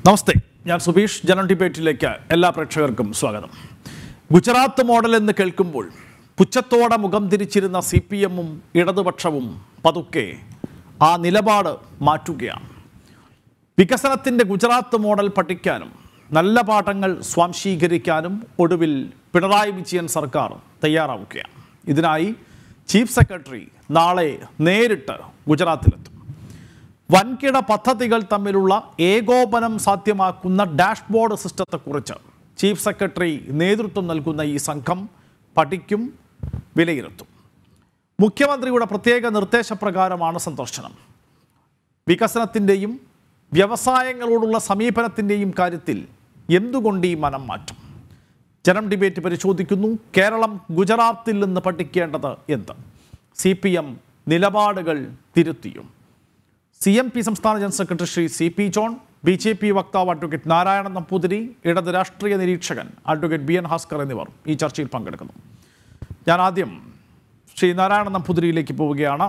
നമസ്തേ ഞാൻ സുബീഷ് ജനം ഡിബേറ്റിലേക്ക് എല്ലാ പ്രേക്ഷകർക്കും സ്വാഗതം ഗുജറാത്ത് മോഡൽ എന്ന് കേൾക്കുമ്പോൾ പുച്ഛത്തോടെ മുഖം തിരിച്ചിരുന്ന സി പി എമ്മും ഇടതുപക്ഷവും പതുക്കെ ആ നിലപാട് മാറ്റുകയാണ് വികസനത്തിൻ്റെ ഗുജറാത്ത് മോഡൽ പഠിക്കാനും നല്ല പാഠങ്ങൾ സ്വാംശീകരിക്കാനും ഒടുവിൽ പിണറായി വിജയൻ സർക്കാർ തയ്യാറാവുകയാണ് ഇതിനായി ചീഫ് സെക്രട്ടറി നാളെ നേരിട്ട് ഗുജറാത്തിലെത്തും വൻകിട പദ്ധതികൾ തമ്മിലുള്ള ഏകോപനം സാധ്യമാക്കുന്ന ഡാഷ്ബോർഡ് സിസ്റ്റത്തെക്കുറിച്ച് ചീഫ് സെക്രട്ടറി നേതൃത്വം നൽകുന്ന ഈ സംഘം പഠിക്കും വിലയിരുത്തും മുഖ്യമന്ത്രിയുടെ പ്രത്യേക നിർദ്ദേശപ്രകാരമാണ് സന്ദർശനം വികസനത്തിൻ്റെയും വ്യവസായങ്ങളോടുള്ള സമീപനത്തിൻ്റെയും കാര്യത്തിൽ എന്തുകൊണ്ട് ഈ മനം മാറ്റം ജനം ഡിബേറ്റ് പരിശോധിക്കുന്നു കേരളം ഗുജറാത്തിൽ നിന്ന് പഠിക്കേണ്ടത് എന്ത് സി പി എം നിലപാടുകൾ തിരുത്തിയും സി എം പി സംസ്ഥാന general secretary Shri C P John B J P വക്താവ് അഡ്വക്കേറ്റ് നാരായണൻ നമ്പൂതിരി ഇടത് രാഷ്ട്രീയ നിരീക്ഷകൻ അഡ്വക്കേറ്റ് ബി എൻ ഭാസ്കർ എന്നിവർ ഈ ചർച്ചയിൽ പങ്കെടുക്കുന്നു ഞാൻ ആദ്യം ശ്രീ നാരായണൻ നമ്പൂതിരിയിലേക്ക് പോവുകയാണ്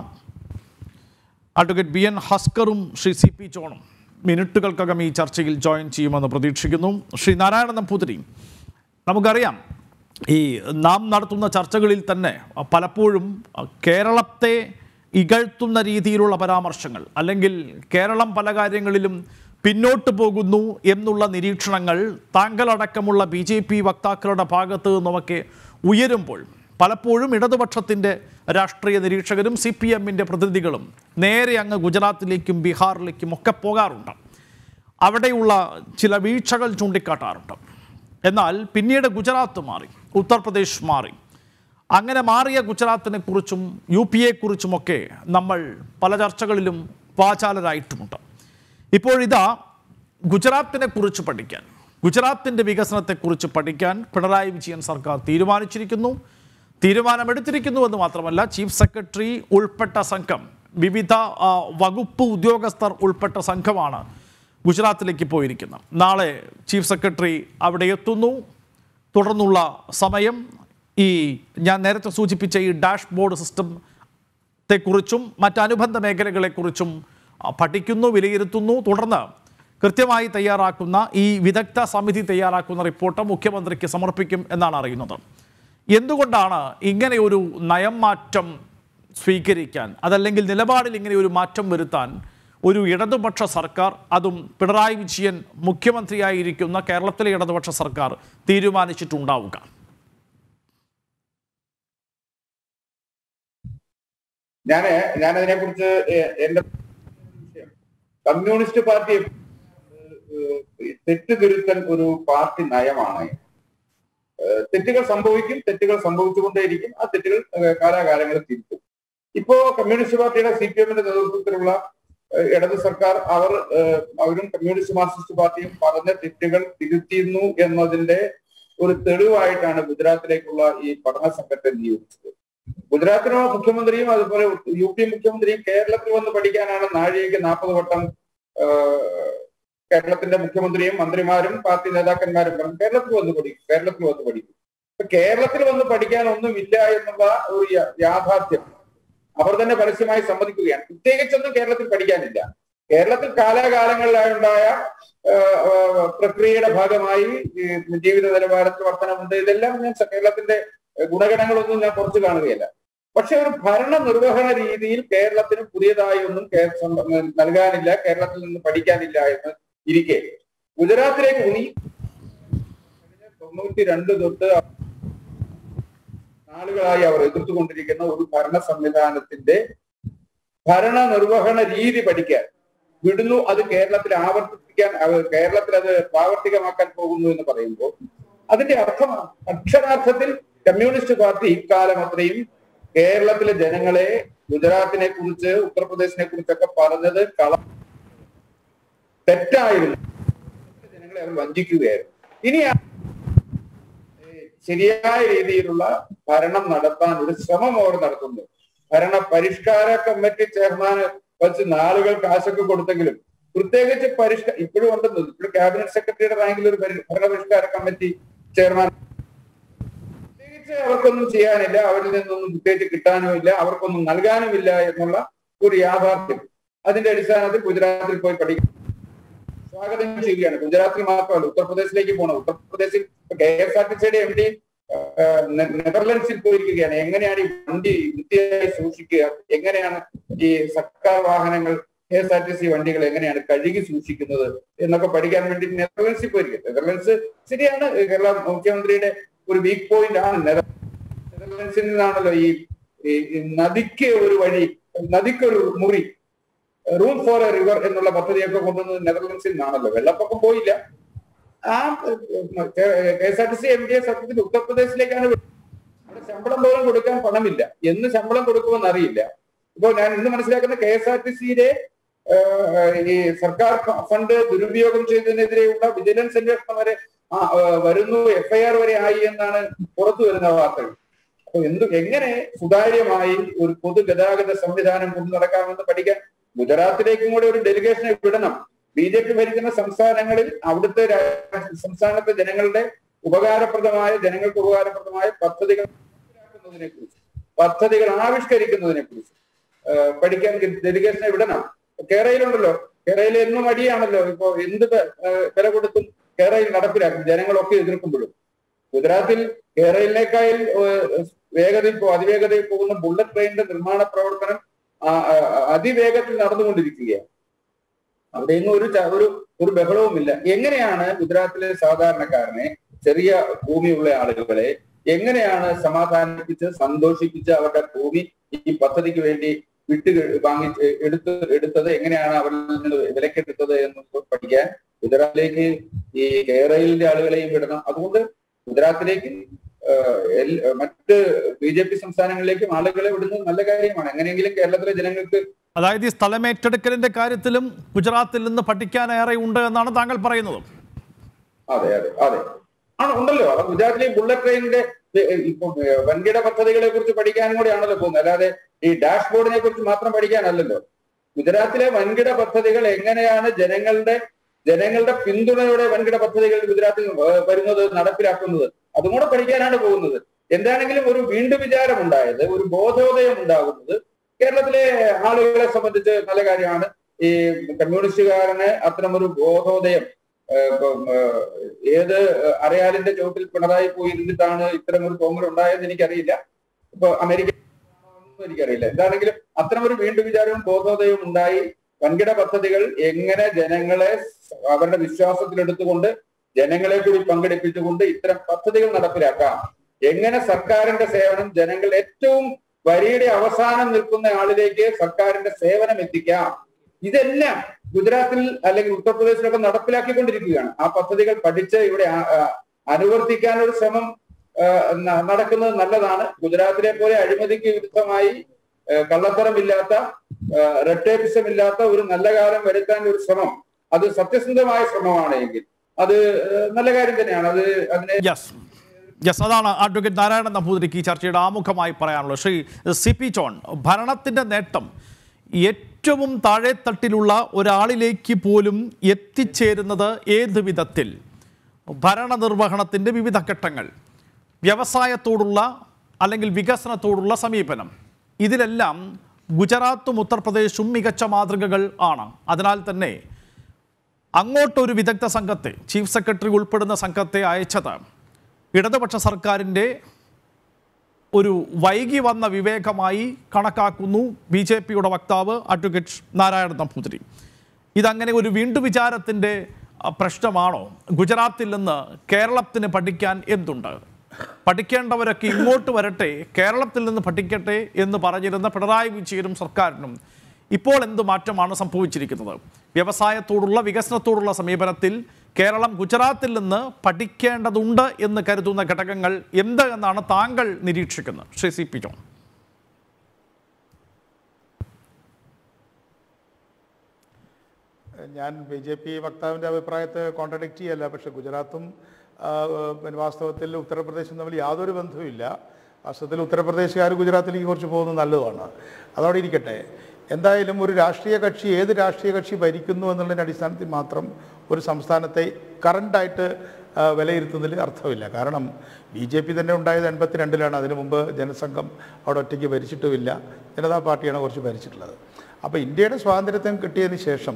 അഡ്വക്കേറ്റ് ബി എൻ ഹസ്കറും ശ്രീ സി പി ജോണും മിനിറ്റുകൾക്കകം ഈ ചർച്ചയിൽ ജോയിൻ ചെയ്യുമെന്ന് പ്രതീക്ഷിക്കുന്നു ശ്രീ നാരായണൻ നമ്പൂതിരി നമുക്കറിയാം ഈ നാം നടത്തുന്ന ചർച്ചകളിൽ തന്നെ പലപ്പോഴും കേരളത്തെ ഇകഴ്ത്തുന്ന രീതിയിലുള്ള പരാമർശങ്ങൾ അല്ലെങ്കിൽ കേരളം പല കാര്യങ്ങളിലും പിന്നോട്ട് പോകുന്നു എന്നുള്ള നിരീക്ഷണങ്ങൾ താങ്കളടക്കമുള്ള ബി ജെ പി വക്താക്കളുടെ ഭാഗത്ത് നിന്നുമൊക്കെ ഉയരുമ്പോൾ പലപ്പോഴും ഇടതുപക്ഷത്തിൻ്റെ രാഷ്ട്രീയ നിരീക്ഷകരും സി പി എമ്മിൻ്റെ പ്രതിനിധികളും നേരെ അങ്ങ് ഗുജറാത്തിലേക്കും ബീഹാറിലേക്കും ഒക്കെ പോകാറുണ്ട് അവിടെയുള്ള ചില വീഴ്ചകൾ ചൂണ്ടിക്കാട്ടാറുണ്ട് എന്നാൽ പിന്നീട് ഗുജറാത്ത് മാറി ഉത്തർപ്രദേശ് മാറി അങ്ങനെ മാറിയ ഗുജറാത്തിനെ കുറിച്ചും യു പി എക്കുറിച്ചുമൊക്കെ നമ്മൾ പല ചർച്ചകളിലും വാചാലരായിട്ടുമുണ്ട് ഇപ്പോഴിതാ ഗുജറാത്തിനെ കുറിച്ച് പഠിക്കാൻ ഗുജറാത്തിൻ്റെ വികസനത്തെക്കുറിച്ച് പഠിക്കാൻ പിണറായി വിജയൻ സർക്കാർ തീരുമാനിച്ചിരിക്കുന്നു തീരുമാനമെടുത്തിരിക്കുന്നു എന്ന് മാത്രമല്ല ചീഫ് സെക്രട്ടറി ഉൾപ്പെട്ട സംഘം വിവിധ ആ, വകുപ്പ് ഉദ്യോഗസ്ഥർ ഉൾപ്പെട്ട സംഘമാണ് ഗുജറാത്തിലേക്ക് പോയിരിക്കുന്നത് നാളെ ചീഫ് സെക്രട്ടറി അവിടെ എത്തുന്നു തുടർന്നുള്ള സമയം ഈ ഞാൻ നേരത്തെ സൂചിപ്പിച്ച ഈ ഡാഷ്ബോർഡ് സിസ്റ്റത്തെക്കുറിച്ചും മറ്റനുബന്ധ മേഖലകളെക്കുറിച്ചും ആ, പഠിക്കുന്നു വിലയിരുത്തുന്നു തുടർന്ന് കൃത്യമായി തയ്യാറാക്കുന്ന ഈ വിദഗ്ധ സമിതി തയ്യാറാക്കുന്ന റിപ്പോർട്ട് മുഖ്യമന്ത്രിക്ക് സമർപ്പിക്കും എന്നാണ് അറിയുന്നത് എന്തുകൊണ്ടാണ് ഇങ്ങനെ ഒരു നയം മാറ്റം സ്വീകരിക്കാൻ അതല്ലെങ്കിൽ നിലപാടിൽ ഇങ്ങനെ ഒരു മാറ്റം വരുത്താൻ ഒരു ഇടതുപക്ഷ സർക്കാർ അതും പിണറായി വിജയൻ മുഖ്യമന്ത്രിയായിരിക്കുന്ന കേരളത്തിലെ ഇടതുപക്ഷ സർക്കാർ തീരുമാനിച്ചിട്ടുണ്ടാവുക ഞാന് ഞാൻ അതിനെ കുറിച്ച് എന്റെ വിഷയം കമ്മ്യൂണിസ്റ്റ് പാർട്ടി ഏഹ്, തെറ്റ് തിരുത്തൽ ഒരു പാർട്ടി നയമാണ് ഏഹ്, തെറ്റുകൾ സംഭവിക്കും തെറ്റുകൾ സംഭവിച്ചുകൊണ്ടേയിരിക്കും ആ തെറ്റുകൾ ഏഹ്, കാലാകാലങ്ങളിൽ തിരുത്തും ഇപ്പോ കമ്മ്യൂണിസ്റ്റ് പാർട്ടിയുടെ സി പി എമ്മിന്റെ നേതൃത്വത്തിലുള്ള ഏഹ്, ഇടത് സർക്കാർ അവർ ഏഹ്, അവരും കമ്മ്യൂണിസ്റ്റ് മാർക്സിസ്റ്റ് പാർട്ടിയും പറഞ്ഞ തെറ്റുകൾ തിരുത്തിയിരുന്നു എന്നതിന്റെ ഒരു തെളിവായിട്ടാണ് ഗുജറാത്തിലേക്കുള്ള ഈ പഠന സംഘത്തെ നിയോഗിച്ചത് ഗുജറാത്തിനോ മുഖ്യമന്ത്രിയും അതുപോലെ യു പി മുഖ്യമന്ത്രിയും കേരളത്തിൽ വന്ന് പഠിക്കാനാണ് നാഴികയ്ക്ക് നാൽപ്പത് വട്ടം ആ, കേരളത്തിന്റെ മുഖ്യമന്ത്രിയും മന്ത്രിമാരും പാർട്ടി നേതാക്കന്മാരും പറഞ്ഞു കേരളത്തിൽ വന്ന് പഠിക്കും കേരളത്തിൽ വന്ന് പഠിക്കും ഇപ്പൊ കേരളത്തിൽ വന്ന് പഠിക്കാൻ ഒന്നുമില്ല എന്നുള്ള ഒരു യാ- യാഥാർത്ഥ്യം അവർ തന്നെ പരസ്യമായി സമ്മതിക്കുകയാണ് പ്രത്യേകിച്ചൊന്നും കേരളത്തിൽ പഠിക്കാനില്ല കേരളത്തിൽ കാലാകാലങ്ങളിലായുണ്ടായ ആ, ആ, പ്രക്രിയയുടെ ഭാഗമായി ഈ ജീവിത നിലവാരത്തിൽ വർധനമുണ്ട് ഇതെല്ലാം ഞാൻ സ- കേരളത്തിന്റെ ഗുണഗണങ്ങളൊന്നും ഞാൻ കുറച്ച് കാണുകയില്ല പക്ഷെ ഒരു ഭരണ നിർവഹണ രീതിയിൽ കേരളത്തിന് പുതിയതായി ഒന്നും കേ- സം- നൽകാനില്ല കേരളത്തിൽ നിന്ന് പഠിക്കാനില്ല എന്ന് ഇരിക്കെ ഗുജറാത്തിലേക്ക് ഊന്നി തൊണ്ണൂറ്റി രണ്ട് തൊട്ട് നാളുകളായി അവർ എതിർത്തുകൊണ്ടിരിക്കുന്ന ഒരു ഭരണ സംവിധാനത്തിന്റെ ഭരണ നിർവഹണ രീതി പഠിക്കാൻ വിടുന്നു അത് കേരളത്തിൽ ആവർത്തിക്കാൻ അവ- കേരളത്തിൽ അത് പ്രാവർത്തികമാക്കാൻ പോകുന്നു എന്ന് പറയുമ്പോൾ അതിന്റെ അർത്ഥം അക്ഷരാർത്ഥത്തിൽ കമ്മ്യൂണിസ്റ്റ് പാർട്ടി ഇക്കാലം അത്രയും കേരളത്തിലെ ജനങ്ങളെ ഗുജറാത്തിനെ കുറിച്ച് ഉത്തർപ്രദേശിനെ കുറിച്ചൊക്കെ പറഞ്ഞത് കള തെറ്റായിരുന്നു ജനങ്ങളെ അവർ വഞ്ചിക്കുകയായിരുന്നു ഇനി ആ, ഏഹ്, ശരിയായ രീതിയിലുള്ള ഭരണം നടത്താൻ ഒരു ശ്രമം അവർ നടത്തുന്നു ഭരണ പരിഷ്കാര കമ്മിറ്റി ചെയർമാന് വെച്ച് നാളുകൾ കാശൊക്കെ കൊടുത്തെങ്കിലും പ്രത്യേകിച്ച് പരിഷ്കാര ഇപ്പോഴും ഉണ്ടെന്ന് ഇപ്പോഴും ക്യാബിനറ്റ് സെക്രട്ടറിയുടെ റാങ്കിൽ ഒരു പരി- ഭരണ പരിഷ്കാര കമ്മിറ്റി ചെയർമാൻ പ്രത്യേകിച്ച് അവർക്കൊന്നും ചെയ്യാനില്ല അവരിൽ നിന്നൊന്നും പ്രത്യേകിച്ച് കിട്ടാനുമില്ല അവർക്കൊന്നും നൽകാനുമില്ല എന്നുള്ള ഒരു യാഥാർത്ഥ്യം അതിന്റെ അടിസ്ഥാനത്തിൽ ഗുജറാത്തിൽ പോയി പഠിക്കും സ്വാഗതം ചെയ്യുകയാണ് ഗുജറാത്തിൽ മാത്രമല്ല ഉത്തർപ്രദേശിലേക്ക് പോകണം ഉത്തർപ്രദേശിൽ കെ എസ് ആർ ടി സിയുടെ എം ഡി നെതർലൻഡ്സിൽ പോയിരിക്കുകയാണ് എങ്ങനെയാണ് ഈ വണ്ടി വൃത്തിയായി സൂക്ഷിക്കുക എങ്ങനെയാണ് ഈ സർക്കാർ വാഹനങ്ങൾ K S R T C വണ്ടികൾ എങ്ങനെയാണ് കഴുകി സൂക്ഷിക്കുന്നത് എന്നൊക്കെ പഠിക്കാൻ വേണ്ടി നെതർലൻഡ്സിൽ പോയിരിക്കും നെതർലൻഡ്സ് ശരിയാണ് കേരള മുഖ്യമന്ത്രിയുടെ ഒരു വീക്ക് പോയിന്റ് ആണ് നെതർ- നെതർലൻഡ്സിൽ നിന്നാണല്ലോ ഈ ഈ ഈ നദിക്ക് ഒരു വഴി നദിക്കൊരു മുറി റൂം ഫോർ എ റിവർ എന്നുള്ള പദ്ധതിയൊക്കെ കൊണ്ടുവന്നത് നെതർലൻഡ്സിൽ നിന്നാണല്ലോ വെള്ളപ്പൊക്കം പോയില്ല ആ K S R T C M D എ സത്യത്തിൽ ഉത്തർപ്രദേശിലേക്കാണ് വിട്ടത്. അവിടെ ശമ്പളം പോലും കൊടുക്കാൻ പണമില്ല എന്ന് ശമ്പളം കൊടുക്കുമെന്ന് അറിയില്ല ഇപ്പോൾ ഞാൻ ഇന്ന് മനസ്സിലാക്കുന്ന കെ എസ് ആർ ടി സിയിലെ ഈ സർക്കാർ ഫണ്ട് ദുരുപയോഗം ചെയ്തതിനെതിരെയുള്ള വിജിലൻസ് അന്വേഷണം വരെ ആ, ആ, വരുന്നു എഫ്ഐആർ വരെ ആയി എന്നാണ് പുറത്തു വരുന്ന വാർത്തകൾ അപ്പൊ എന്ത് എങ്ങനെ സുതാര്യമായി ഒരു പൊതുഗതാഗത സംവിധാനം കൊണ്ടു നടക്കാമെന്ന് പഠിക്കാൻ ഗുജറാത്തിലേക്കും കൂടെ ഒരു ഡെലിഗേഷനെ വിടണം ബി ജെ പി ഭരിക്കുന്ന സംസ്ഥാനങ്ങളിൽ അവിടുത്തെ രാ- സംസ്ഥാനത്തെ ജനങ്ങളുടെ ഉപകാരപ്രദമായ ജനങ്ങൾക്ക് ഉപകാരപ്രദമായ പദ്ധതികൾ നടപ്പിലാക്കുന്നതിനെ കുറിച്ച് പദ്ധതികൾ ആവിഷ്കരിക്കുന്നതിനെ കുറിച്ച് പഠിക്കാൻ ഡെലിഗേഷനെ വിടണം കേരളയിലുണ്ടല്ലോ കേരളയിൽ എന്നും അടിയാണല്ലോ ഇപ്പോ എന്ത് പ- ഏഹ് വില കൊടുത്തും കേരളയിൽ നടപ്പിലാക്കും ജനങ്ങളൊക്കെ എതിർക്കുമ്പോഴും ഗുജറാത്തിൽ കേരളയിലേക്കായി വേഗതയിൽ പോ- അതിവേഗതയിൽ പോകുന്ന ബുള്ളറ്റ് ട്രെയിനിന്റെ നിർമ്മാണ പ്രവർത്തനം ആ, ആ, അതിവേഗത്തിൽ നടന്നുകൊണ്ടിരിക്കുകയാണ് അവിടെയൊന്നും ഒരു ച- ഒരു ഒരു ബഹളവുമില്ല എങ്ങനെയാണ് ഗുജറാത്തിലെ സാധാരണക്കാരനെ ചെറിയ ഭൂമിയുള്ള ആളുകളെ എങ്ങനെയാണ് സമാധാനിപ്പിച്ച് സന്തോഷിപ്പിച്ച് അവരുടെ ഭൂമി ഈ പദ്ധതിക്ക് വേണ്ടി വിട്ട് വാങ്ങി എടുത്ത് എടുത്തത് എങ്ങനെയാണ് അവരിൽ നിന്ന് വിലക്കെടുത്തത് എന്ന് പഠിക്കാൻ ഗുജറാത്തിലേക്ക് ഈ കേരളയിലെ ആളുകളെയും വിടണം അതുകൊണ്ട് ഗുജറാത്തിലേക്ക് ഏഹ്, എൽ- മറ്റ് ബി ജെ പി സംസ്ഥാനങ്ങളിലേക്കും ആളുകളെ വിടുന്നത് നല്ല കാര്യമാണ് എങ്ങനെയെങ്കിലും കേരളത്തിലെ ജനങ്ങൾക്ക് അതായത് ഈ സ്ഥലമേറ്റെടുക്കലിന്റെ കാര്യത്തിലും ഗുജറാത്തിൽ നിന്ന് പഠിക്കാനേറെ ഉണ്ട് എന്നാണ് താങ്കൾ പറയുന്നത് അതെ അതെ അതെ ആണ് ഉണ്ടല്ലോ അത് ഗുജറാത്തിലെ ബുള്ളറ്റ് ട്രെയിനിന്റെ ഏ, ഏ, ഇപ്പൊ ഏ, വൻകിട പദ്ധതികളെ കുറിച്ച് പഠിക്കാനും കൂടിയാണല്ലോ പോകുന്നത് അല്ലാതെ ഈ ഡാഷ്ബോർഡിനെ കുറിച്ച് മാത്രം പഠിക്കാനല്ലല്ലോ ഗുജറാത്തിലെ വൻകിട പദ്ധതികൾ എങ്ങനെയാണ് ജനങ്ങളുടെ ജനങ്ങളുടെ പിന്തുണയോടെ വൻകിട പദ്ധതികൾ ഗുജറാത്തിൽ ഏ, വരുന്നത് നടപ്പിലാക്കുന്നത് അതും കൂടെ പഠിക്കാനാണ് പോകുന്നത് എന്താണെങ്കിലും ഒരു വീണ്ടും വിചാരം ഉണ്ടായത് ഒരു ബോധോദയം ഉണ്ടാകുന്നത് കേരളത്തിലെ ആളുകളെ സംബന്ധിച്ച് നല്ല കാര്യമാണ് ഈ കമ്മ്യൂണിസ്റ്റുകാരന് അത്തരമൊരു ബോധോദയം ഏഹ് ഇപ്പം, ഏഹ് ഏത് അരയാലിന്റെ ചോട്ടിൽ പിണറായി പോയി ഇരുന്നിട്ടാണ് ഇത്തരം ഒരു തോന്നൽ ഉണ്ടായെന്ന് എനിക്കറിയില്ല ഇപ്പൊ അമേരിക്ക ഒന്നും എനിക്കറിയില്ല എന്താണെങ്കിലും അത്തരമൊരു വീണ്ടും വിചാരവും ബോധോദയവും ഉണ്ടായി വൻകിട പദ്ധതികൾ എങ്ങനെ ജനങ്ങളെ അവരുടെ വിശ്വാസത്തിലെടുത്തുകൊണ്ട് ജനങ്ങളെ കൂടി പങ്കെടുപ്പിച്ചുകൊണ്ട് ഇത്തരം പദ്ധതികൾ നടപ്പിലാക്കാം എങ്ങനെ സർക്കാരിന്റെ സേവനം ജനങ്ങൾ ഏറ്റവും വരിയുടെ അവസാനം നിൽക്കുന്ന ആളിലേക്ക് സർക്കാരിന്റെ സേവനം എത്തിക്കാം ഇതെല്ലാം ഗുജറാത്തിൽ അല്ലെങ്കിൽ ഉത്തർപ്രദേശിലൊക്കെ നടപ്പിലാക്കിക്കൊണ്ടിരിക്കുകയാണ് ആ പദ്ധതികൾ പഠിച്ച് ഇവിടെ ആ- ആ അനുവർത്തിക്കാൻ ഒരു ശ്രമം ആ, ന- നടക്കുന്നത് നല്ലതാണ് ഗുജറാത്തിലെ പോലെ അഴിമതിക്ക് വിരുദ്ധമായി ആ, കള്ളത്തരമില്ലാത്ത റെട്ടേപ്പിസം ഇല്ലാത്ത ഒരു നല്ല കാലം വരുത്താൻ ഒരു ശ്രമം അത് സത്യസന്ധമായ ശ്രമമാണ് എങ്കിൽ അത് ആ, നല്ല കാര്യം തന്നെയാണ് അത് അതിനെ യെസ് യെസ് അതാണ് അഡ്വക്കേറ്റ് നാരായണൻ നമ്പൂതിരിക്ക് ഈ ചർച്ചയുടെ ആമുഖമായി പറയാനുള്ളത് ശ്രീ സി പി ചോൺ ഭരണത്തിൻ്റെ നേട്ടം ഏറ്റവും താഴെത്തട്ടിലുള്ള ഒരാളിലേക്ക് പോലും എത്തിച്ചേരുന്നത് ഏത് വിധത്തിൽ ഭരണനിർവഹണത്തിൻ്റെ വിവിധ ഘട്ടങ്ങൾ വ്യവസായത്തോടുള്ള അല്ലെങ്കിൽ വികസനത്തോടുള്ള സമീപനം ഇതിലെല്ലാം ഗുജറാത്തും ഉത്തർപ്രദേശും മികച്ച മാതൃകകൾ ആണ് അതിനാൽ തന്നെ അങ്ങോട്ടൊരു വിദഗ്ധ സംഘത്തെ ചീഫ് സെക്രട്ടറി ഉൾപ്പെടുന്ന സംഘത്തെ അയച്ചത് ഇടതുപക്ഷ സർക്കാരിൻ്റെ ഒരു വൈകി വന്ന വിവേകമായി കണക്കാക്കുന്നു ബി ജെ പിയുടെ വക്താവ് അഡ്വക്കേറ്റ് നാരായണ നമ്പൂതിരി ഇതങ്ങനെ ഒരു വീണ്ടും വിചാരത്തിൻ്റെ അഹ്, പ്രശ്നമാണോ ഗുജറാത്തിൽ നിന്ന് കേരളത്തിന് പഠിക്കാൻ എന്തുണ്ട് പഠിക്കേണ്ടവരൊക്കെ ഇങ്ങോട്ട് വരട്ടെ കേരളത്തിൽ നിന്ന് പഠിക്കട്ടെ എന്ന് പറഞ്ഞിരുന്ന പിണറായി വിജയനും സർക്കാരിനും ഇപ്പോൾ എന്ത് മാറ്റമാണ് സംഭവിച്ചിരിക്കുന്നത് വ്യവസായത്തോടുള്ള വികസനത്തോടുള്ള സമീപനത്തിൽ കേരളം ഗുജറാത്തിൽ നിന്ന് പഠിക്കേണ്ടതുണ്ട് എന്ന് കരുതുന്ന ഘടകങ്ങൾ എന്ത് എന്നാണ് താങ്കൾ നിരീക്ഷിക്കുന്നത് ശ്രീ സി പി ജോൺ ഞാൻ ബി ജെ പി വക്താവിൻ്റെ അഭിപ്രായത്തെ കോൺട്രഡിക്റ്റ് ചെയ്യല്ല പക്ഷേ ഗുജറാത്തും ആ, പിന്നെ വാസ്തവത്തിൽ ഉത്തർപ്രദേശും തമ്മിൽ യാതൊരു ബന്ധവുമില്ല വാസ്തവത്തിൽ ഉത്തർപ്രദേശുകാർ ഗുജറാത്തിലേക്ക് കുറച്ച് പോകുന്നത് നല്ലതാണ് അതവിടെ ഇരിക്കട്ടെ എന്തായാലും ഒരു രാഷ്ട്രീയ കക്ഷി ഏത് രാഷ്ട്രീയ കക്ഷി ഭരിക്കുന്നു എന്നുള്ളതിൻ്റെ അടിസ്ഥാനത്തിൽ മാത്രം ഒരു സംസ്ഥാനത്തെ കറണ്ടായിട്ട് വിലയിരുത്തുന്നതിൽ അർത്ഥമില്ല കാരണം ബി ജെ പി തന്നെ ഉണ്ടായത് എൺപത്തിരണ്ടിലാണ് അതിനു മുമ്പ് ജനസംഘം അവിടെ ഒറ്റയ്ക്ക് ഭരിച്ചിട്ടുമില്ല ജനതാ പാർട്ടിയാണ് കുറച്ച് ഭരിച്ചിട്ടുള്ളത് അപ്പോൾ ഇന്ത്യയുടെ സ്വാതന്ത്ര്യത്വം കിട്ടിയതിന് ശേഷം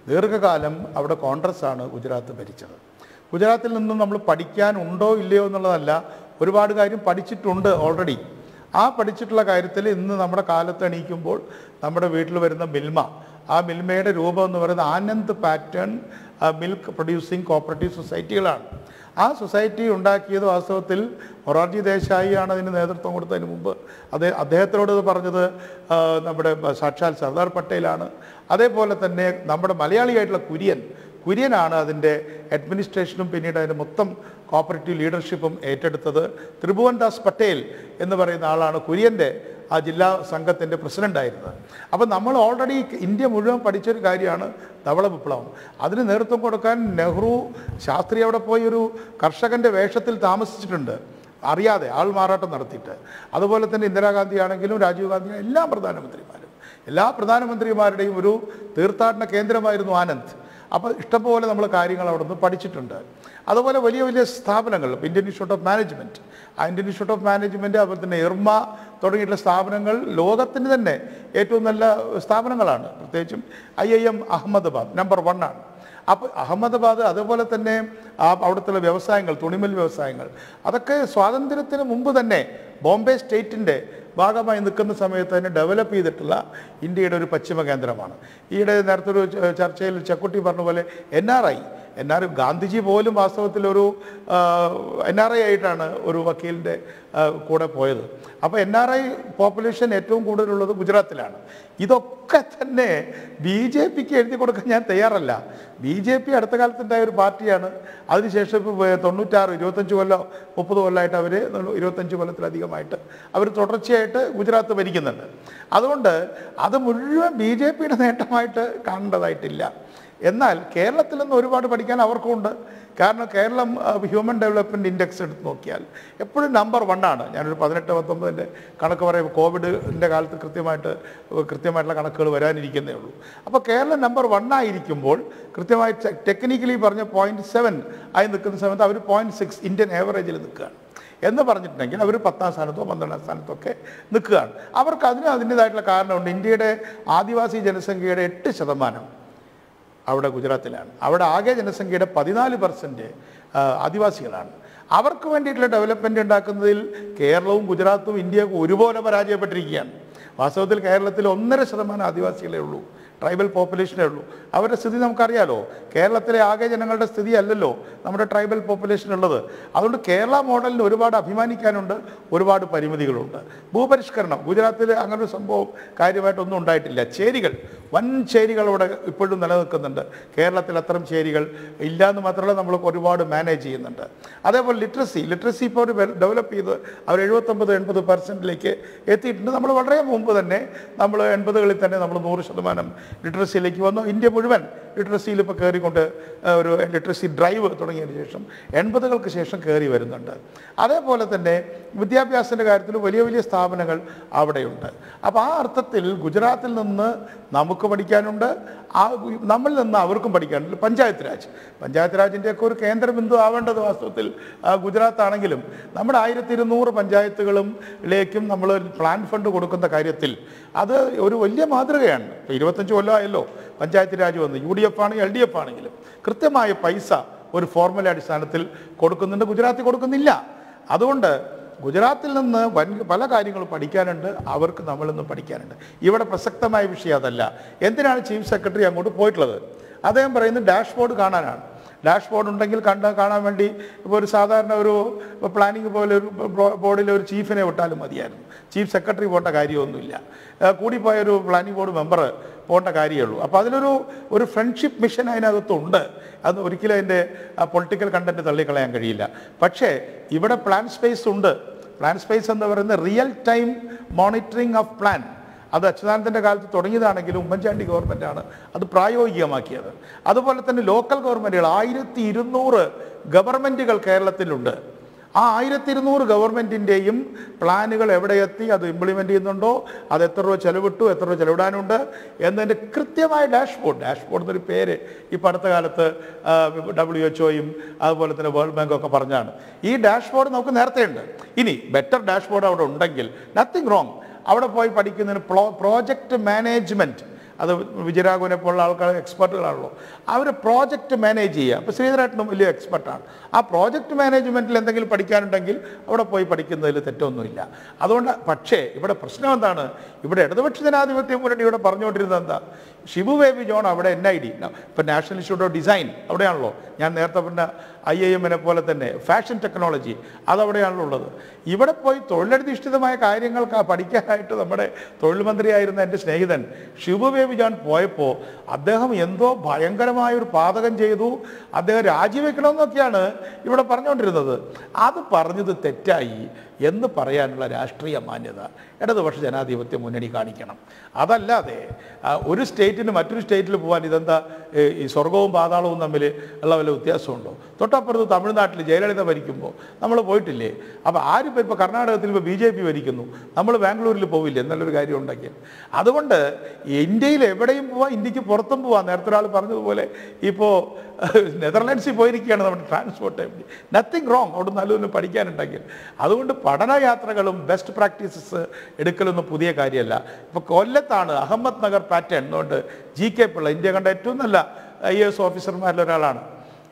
ദീർഘകാലം അവിടെ കോൺഗ്രസ് ആണ് ഗുജറാത്ത് ഭരിച്ചത് ഗുജറാത്തിൽ നിന്നും നമ്മൾ പഠിക്കാൻ ഉണ്ടോ ഇല്ലയോ എന്നുള്ളതല്ല ഒരുപാട് കാര്യം പഠിച്ചിട്ടുണ്ട് ഓൾറെഡി ആ പഠിച്ചിട്ടുള്ള കാര്യത്തിൽ ഇന്ന് നമ്മുടെ കാലത്ത് എണീക്കുമ്പോൾ നമ്മുടെ വീട്ടിൽ വരുന്ന മിൽമ ആ മിൽമയുടെ രൂപം എന്ന് പറയുന്നത് Anand pattern milk producing cooperative സൊസൈറ്റികളാണ് ആ സൊസൈറ്റി ഉണ്ടാക്കിയത് വാസ്തവത്തിൽ മൊറാർജി ദേശായി ആണ് അതിന് നേതൃത്വം കൊടുത്തതിന് മുമ്പ് അത് അദ്ദേഹത്തിനോട് ഇത് പറഞ്ഞത് ആ, നമ്മുടെ സാക്ഷാൽ സർദാർ പട്ടേലാണ് അതേപോലെ തന്നെ നമ്മുടെ മലയാളിയായിട്ടുള്ള കുര്യൻ കുര്യനാണ് അതിൻ്റെ അഡ്മിനിസ്ട്രേഷനും പിന്നീട് അതിൻ്റെ മൊത്തം കോപ്പറേറ്റീവ് ലീഡർഷിപ്പും ഏറ്റെടുത്തത് ത്രിഭുവൻ ദാസ് പട്ടേൽ എന്ന് പറയുന്ന ആളാണ് കുര്യൻ്റെ ആ ജില്ലാ സംഘത്തിൻ്റെ പ്രസിഡൻ്റായിരുന്നത് അപ്പോൾ നമ്മൾ ഓൾറെഡി ഇന്ത്യ മുഴുവൻ പഠിച്ചൊരു കാര്യമാണ് ധവള വിപ്ലവം അതിന് നേതൃത്വം കൊടുക്കാൻ നെഹ്റു ശാസ്ത്രി അവിടെ പോയി ഒരു കർഷകൻ്റെ വേഷത്തിൽ താമസിച്ചിട്ടുണ്ട് അറിയാതെ ആൾ മാറാട്ടം നടത്തിയിട്ട് അതുപോലെ തന്നെ ഇന്ദിരാഗാന്ധി ആണെങ്കിലും രാജീവ് ഗാന്ധി എല്ലാ പ്രധാനമന്ത്രിമാരും എല്ലാ പ്രധാനമന്ത്രിമാരുടെയും ഒരു തീർത്ഥാടന കേന്ദ്രമായിരുന്നു ആനന്ദ് അപ്പോൾ ഇഷ്ടംപോലെ നമ്മൾ കാര്യങ്ങൾ അവിടെ നിന്ന് പഠിച്ചിട്ടുണ്ട് അതുപോലെ വലിയ വലിയ സ്ഥാപനങ്ങൾ ഇന്ത്യൻ ഇൻസ്റ്റിറ്റ്യൂട്ട് ഓഫ് മാനേജ്മെൻറ്റ് ആ ഇന്ത്യൻ ഇൻസ്റ്റിറ്റ്യൂട്ട് ഓഫ് മാനേജ്മെൻറ്റ് അതുപോലെ തന്നെ ഇർമ തുടങ്ങിയിട്ടുള്ള സ്ഥാപനങ്ങൾ ലോകത്തിന് തന്നെ ഏറ്റവും നല്ല സ്ഥാപനങ്ങളാണ് പ്രത്യേകിച്ചും I I M Ahmedabad number one ആണ് അപ്പോൾ അഹമ്മദാബാദ് അതുപോലെ തന്നെ ആ അവിടുത്തെ വ്യവസായങ്ങൾ തുണിമിൽ വ്യവസായങ്ങൾ അതൊക്കെ സ്വാതന്ത്ര്യത്തിന് മുമ്പ് തന്നെ ബോംബെ സ്റ്റേറ്റിൻ്റെ ഭാഗമായി നിൽക്കുന്ന സമയത്ത് തന്നെ ഡെവലപ്പ് ചെയ്തിട്ടുള്ള ഇന്ത്യയുടെ ഒരു പശ്ചിമ കേന്ദ്രമാണ് ഈയിടെ നേരത്തെ ഒരു ച- ചർച്ചയിൽ ചെക്കുട്ടി പറഞ്ഞ പോലെ N R I N R Gandhiji പോലും വാസ്തവത്തിൽ ഒരു എൻ ആർ ഐ ആയിട്ടാണ് ഒരു വക്കീലിൻ്റെ ആ, കൂടെ പോയത് അപ്പോൾ എൻ ആർ ഐ പോപ്പുലേഷൻ ഏറ്റവും കൂടുതലുള്ളത് ഗുജറാത്തിലാണ് ഇതൊക്കെ തന്നെ ബി ജെ പിക്ക് എഴുതി കൊടുക്കാൻ ഞാൻ തയ്യാറല്ല ബി ജെ പി അടുത്ത കാലത്തുണ്ടായ ഒരു പാർട്ടിയാണ് അതിനുശേഷം ഇപ്പോൾ തൊണ്ണൂറ്റാറ് ഇരുപത്തഞ്ച് കൊല്ലം മുപ്പത് കൊല്ലമായിട്ട് അവർ ഇരുപത്തഞ്ച് കൊല്ലത്തിലധികമായിട്ട് അവർ തുടർച്ചയായിട്ട് ഗുജറാത്ത് ഭരിക്കുന്നുണ്ട് അതുകൊണ്ട് അത് മുഴുവൻ ബി ജെ പിയുടെ നേട്ടമായിട്ട് കാണേണ്ടതായിട്ടില്ല എന്നാൽ കേരളത്തിൽ നിന്ന് ഒരുപാട് പഠിക്കാൻ അവർക്കുണ്ട് കാരണം കേരളം ഹ്യൂമൻ ഡെവലപ്മെൻറ്റ് ഇൻഡെക്സ് എടുത്ത് നോക്കിയാൽ എപ്പോഴും നമ്പർ ആണ് ഞാനൊരു പതിനെട്ട് പത്തൊമ്പതിൻ്റെ കണക്ക് പറയുമ്പോൾ കോവിഡിൻ്റെ കാലത്ത് കൃത്യമായിട്ട് കൃത്യമായിട്ടുള്ള കണക്കുകൾ വരാനിരിക്കുന്നേ ഉള്ളൂ അപ്പോൾ കേരളം നമ്പർ വൺ ആയിരിക്കുമ്പോൾ കൃത്യമായി ടെക്നിക്കലി പറഞ്ഞ പോയിൻറ്റ് സെവൻ ആയി നിൽക്കുന്ന സമയത്ത് അവർ പോയിൻറ്റ് സിക്സ് ഇന്ത്യൻ ആവറേജിൽ നിൽക്കുകയാണ് എന്ന് പറഞ്ഞിട്ടുണ്ടെങ്കിൽ അവർ പത്താം സ്ഥാനത്തോ പന്ത്രണ്ടാം സ്ഥാനത്തോ ഒക്കെ നിൽക്കുകയാണ് അവർക്ക് അതിന് അതിൻ്റെതായിട്ടുള്ള കാരണമുണ്ട് ഇന്ത്യയുടെ ആദിവാസി ജനസംഖ്യയുടെ എട്ട് ശതമാനം അവിടെ ഗുജറാത്തിലാണ് അവിടെ ആകെ ജനസംഖ്യയുടെ പതിനാല് പെർസെൻറ്റ് ആദിവാസികളാണ് അവർക്ക് വേണ്ടിയിട്ടുള്ള ഡെവലപ്മെൻറ്റ് ഉണ്ടാക്കുന്നതിൽ കേരളവും ഗുജറാത്തും ഇന്ത്യയും ഒരുപോലെ പരാജയപ്പെട്ടിരിക്കുകയാണ് വാസ്തവത്തിൽ കേരളത്തിൽ ഒന്നര ശതമാനം ആദിവാസികളേ ഉള്ളൂ ട്രൈബൽ പോപ്പുലേഷനേ ഉള്ളൂ അവരുടെ സ്ഥിതി നമുക്കറിയാലോ കേരളത്തിലെ ആകെ ജനങ്ങളുടെ സ്ഥിതി അല്ലല്ലോ നമ്മുടെ ട്രൈബൽ പോപ്പുലേഷൻ ഉള്ളത് അതുകൊണ്ട് കേരള മോഡലിന് ഒരുപാട് അഭിമാനിക്കാനുണ്ട് ഒരുപാട് പരിമിതികളുണ്ട് ഭൂപരിഷ്കരണം ഗുജറാത്തിൽ അങ്ങനെ ഒരു സംഭവം കാര്യമായിട്ടൊന്നും ഉണ്ടായിട്ടില്ല ചേരികൾ വൻ ചേരികൾ ഇവിടെ ഇപ്പോഴും നിലനിൽക്കുന്നുണ്ട് കേരളത്തിൽ അത്തരം ചേരികൾ ഇല്ല എന്ന് മാത്രമല്ല നമ്മൾ ഒരുപാട് മാനേജ് ചെയ്യുന്നുണ്ട് അതേപോലെ ലിറ്ററസി ലിറ്ററസി ഇപ്പോൾ ഒരു ഡെവലപ്പ് ചെയ്ത് അവർ എഴുപത്തൊമ്പത് എൺപത് പെർസെൻറ്റിലേക്ക് എത്തിയിട്ടുണ്ട് നമ്മൾ വളരെ മുമ്പ് തന്നെ നമ്മൾ എൺപതുകളിൽ തന്നെ നമ്മൾ നൂറ് ശതമാനം ലിറ്ററസിയിലേക്ക് വന്നു ഇന്ത്യ മുഴുവൻ ലിറ്ററസിയിൽ ഇപ്പോൾ കയറിക്കൊണ്ട് ആ, ഒരു ലിറ്ററസി ഡ്രൈവ് തുടങ്ങിയതിന് ശേഷം എൺപതുകൾക്ക് ശേഷം കയറി വരുന്നുണ്ട് അതേപോലെ തന്നെ വിദ്യാഭ്യാസത്തിൻ്റെ കാര്യത്തിൽ വലിയ വലിയ സ്ഥാപനങ്ങൾ അവിടെയുണ്ട് അപ്പോൾ ആ അർത്ഥത്തിൽ ഗുജറാത്തിൽ നിന്ന് നമുക്ക് പഠിക്കാനുണ്ട് ആ നമ്മളിൽ നിന്ന് അവർക്കും പഠിക്കാനുണ്ട് പഞ്ചായത്ത് രാജ് പഞ്ചായത്ത് രാജിൻ്റെയൊക്കെ ഒരു കേന്ദ്രബിന്ദു ആവേണ്ടത് വാസ്തവത്തിൽ ആ, ഗുജറാത്ത് ആണെങ്കിലും നമ്മുടെ ആയിരത്തി ഇരുന്നൂറ് പഞ്ചായത്തുകളും ലേക്കും നമ്മൾ പ്ലാൻ ഫണ്ട് കൊടുക്കുന്ന കാര്യത്തിൽ അത് ഒരു വലിയ മാതൃകയാണ് ഇപ്പോൾ ഇരുപത്തഞ്ച് കൊല്ലമായല്ലോ പഞ്ചായത്ത് രാജ് വന്ന് യു ഡി എഫ് ആണെങ്കിലും എൽ ഡി എഫ് ആണെങ്കിലും കൃത്യമായ പൈസ ഒരു ഫോർമുല അടിസ്ഥാനത്തിൽ കൊടുക്കുന്നുണ്ട് ഗുജറാത്തിൽ കൊടുക്കുന്നില്ല അതുകൊണ്ട് ഗുജറാത്തിൽ നിന്ന് വൻ പല കാര്യങ്ങളും പഠിക്കാനുണ്ട് അവർക്ക് നമ്മളിൽ നിന്ന് പഠിക്കാനുണ്ട് ഇവിടെ പ്രസക്തമായ വിഷയം അതല്ല എന്തിനാണ് ചീഫ് സെക്രട്ടറി അങ്ങോട്ട് പോയിട്ടുള്ളത് അദ്ദേഹം പറയുന്നത് ഡാഷ്ബോർഡ് കാണാനാണ് ഡാഷ്ബോർഡ് ഉണ്ടെങ്കിൽ കണ്ട കാണാൻ വേണ്ടി ഇപ്പോൾ ഒരു സാധാരണ ഒരു പ്ലാനിങ് പോലെ ഒരു ബോർഡിലെ ഒരു ചീഫിനെ വിട്ടാലും മതിയായിരുന്നു ചീഫ് സെക്രട്ടറി പോകേണ്ട കാര്യമൊന്നുമില്ല ആ, കൂടിപ്പോയ ഒരു പ്ലാനിംഗ് ബോർഡ് മെമ്പർ പോകേണ്ട കാര്യമേ ഉള്ളൂ അപ്പോൾ അതിലൊരു ഒരു ഫ്രണ്ട്ഷിപ്പ് മിഷൻ അതിനകത്തുണ്ട് അത് ഒരിക്കലും അതിൻ്റെ പൊളിറ്റിക്കൽ കണ്ടന്റ് തള്ളിക്കളയാൻ കഴിയില്ല പക്ഷേ ഇവിടെ പ്ലാൻ സ്പേസ് ഉണ്ട് പ്ലാൻ സ്പേസ് എന്ന് പറയുന്നത് real time monitoring of plan അത് അച്യുതാനന്ദൻ്റെ കാലത്ത് തുടങ്ങിയതാണെങ്കിലും ഉമ്മൻചാണ്ടി ഗവൺമെൻറ്റാണ് അത് പ്രായോഗികമാക്കിയത് അതുപോലെ തന്നെ ലോക്കൽ ഗവൺമെൻറ്റുകൾ ആയിരത്തി ഇരുന്നൂറ് ഗവൺമെൻറ്റുകൾ കേരളത്തിലുണ്ട് ആ ആയിരത്തി ഇരുന്നൂറ് ഗവൺമെൻറ്റിൻ്റെയും പ്ലാനുകൾ എവിടെ എത്തി അത് ഇംപ്ലിമെൻ്റ് ചെയ്യുന്നുണ്ടോ അത് എത്ര രൂപ ചെലവിട്ടു എത്ര രൂപ ചെലവിടാനുണ്ട് എന്നതിൻ്റെ കൃത്യമായ ഡാഷ്ബോർഡ് ഡാഷ്ബോർഡ് എന്നൊരു പേര് ഇപ്പം അടുത്ത കാലത്ത് ഡബ്ല്യു എച്ച് ഒയും അതുപോലെ തന്നെ വേൾഡ് ബാങ്കും ഒക്കെ പറഞ്ഞാണ് ഈ ഡാഷ്ബോർഡ് നമുക്ക് നേരത്തെ ഉണ്ട് ഇനി ബെറ്റർ ഡാഷ്ബോർഡ് അവിടെ ഉണ്ടെങ്കിൽ നത്തിങ് റോങ് അവിടെ പോയി പഠിക്കുന്നതിന് പ്രോജക്റ്റ് മാനേജ്മെൻറ്റ് അത് വിജയരാഘവനെ പോലുള്ള ആൾക്കാർ എക്സ്പെർട്ടുകളാണല്ലോ അവർ പ്രോജക്റ്റ് മാനേജ് ചെയ്യുക അപ്പോൾ ശ്രീധരേട്ടനും വലിയ എക്സ്പെർട്ടാണ് ആ പ്രോജക്റ്റ് മാനേജ്മെൻറ്റിൽ എന്തെങ്കിലും പഠിക്കാനുണ്ടെങ്കിൽ അവിടെ പോയി പഠിക്കുന്നതിൽ തെറ്റൊന്നുമില്ല അതുകൊണ്ട് പക്ഷേ ഇവിടെ പ്രശ്നം എന്താണ് ഇവിടെ ഇടതുപക്ഷ ജനാധിപത്യ മുന്നണി ഇവിടെ പറഞ്ഞുകൊണ്ടിരുന്നത് എന്താ ഷിബു ബേബി ജോൺ അവിടെ എൻ ഐ ഡി ഇപ്പം നാഷണൽ ഇൻസ്റ്റിറ്റ്യൂട്ട് ഓഫ് ഡിസൈൻ അവിടെയാണല്ലോ ഞാൻ നേരത്തെ പറഞ്ഞ ഐ ഐ എമ്മിനെ പോലെ തന്നെ ഫാഷൻ ടെക്നോളജി അതവിടെയാണല്ലോ ഉള്ളത് ഇവിടെ പോയി തൊഴിലധിഷ്ഠിതമായ കാര്യങ്ങൾ ക- പഠിക്കാനായിട്ട് നമ്മുടെ തൊഴിൽ മന്ത്രിയായിരുന്ന എൻ്റെ സ്നേഹിതൻ ഷിബു ബേബി ജോൺ പോയപ്പോൾ അദ്ദേഹം എന്തോ ഭയങ്കരമായ ഒരു പാതകം ചെയ്തു അദ്ദേഹം രാജിവെക്കണമെന്നൊക്കെയാണ് ഇവിടെ പറഞ്ഞുകൊണ്ടിരുന്നത് അത് പറഞ്ഞത് തെറ്റായി എന്ന് പറയാനുള്ള രാഷ്ട്രീയ മാന്യത ഇടതുപക്ഷ ജനാധിപത്യ മുന്നണി കാണിക്കണം അതല്ലാതെ ആ, ഒരു സ്റ്റേറ്റിന് മറ്റൊരു സ്റ്റേറ്റിൽ പോകാൻ ഇതെന്താ ഏ, ഈ സ്വർഗവും പാതാളവും തമ്മിൽ ഉള്ള വല്ല വ്യത്യാസമുണ്ടോ തൊട്ടപ്പുറത്ത് തമിഴ്നാട്ടിൽ ജയലളിത ഭരിക്കുമ്പോൾ നമ്മൾ പോയിട്ടില്ലേ അപ്പോൾ ആരിപ്പോൾ ഇപ്പോൾ കർണാടകത്തിൽ ഇപ്പോൾ ബി ജെ പി ഭരിക്കുന്നു നമ്മൾ ബാംഗ്ലൂരിൽ പോവില്ല എന്നുള്ളൊരു കാര്യം ഉണ്ടെങ്കിൽ അതുകൊണ്ട് ഇന്ത്യയിൽ എവിടെയും പോവാം ഇന്ത്യക്ക് പുറത്തും പോവാം നേരത്തെ ഒരാൾ പറഞ്ഞതുപോലെ ഇപ്പോൾ നെതർലാൻഡ്സിൽ പോയിരിക്കുകയാണ് നമ്മുടെ ട്രാൻസ്പോർട്ട് നത്തിങ് റോങ് അവിടെ നല്ലൊന്ന് പഠിക്കാനുണ്ടെങ്കിൽ അതുകൊണ്ട് പഠനയാത്രകളും ബെസ്റ്റ് പ്രാക്ടീസസ് എടുക്കലൊന്നും പുതിയ കാര്യമല്ല ഇപ്പോൾ കൊല്ലത്താണ് അഹമ്മദ് നഗർ പാറ്റേൺ എന്നുകൊണ്ട് ജി കെ പിള്ള ഇന്ത്യ കണ്ട ഏറ്റവും നല്ല ഐ എ എസ് ഓഫീസർമാരിൽ ഒരാളാണ്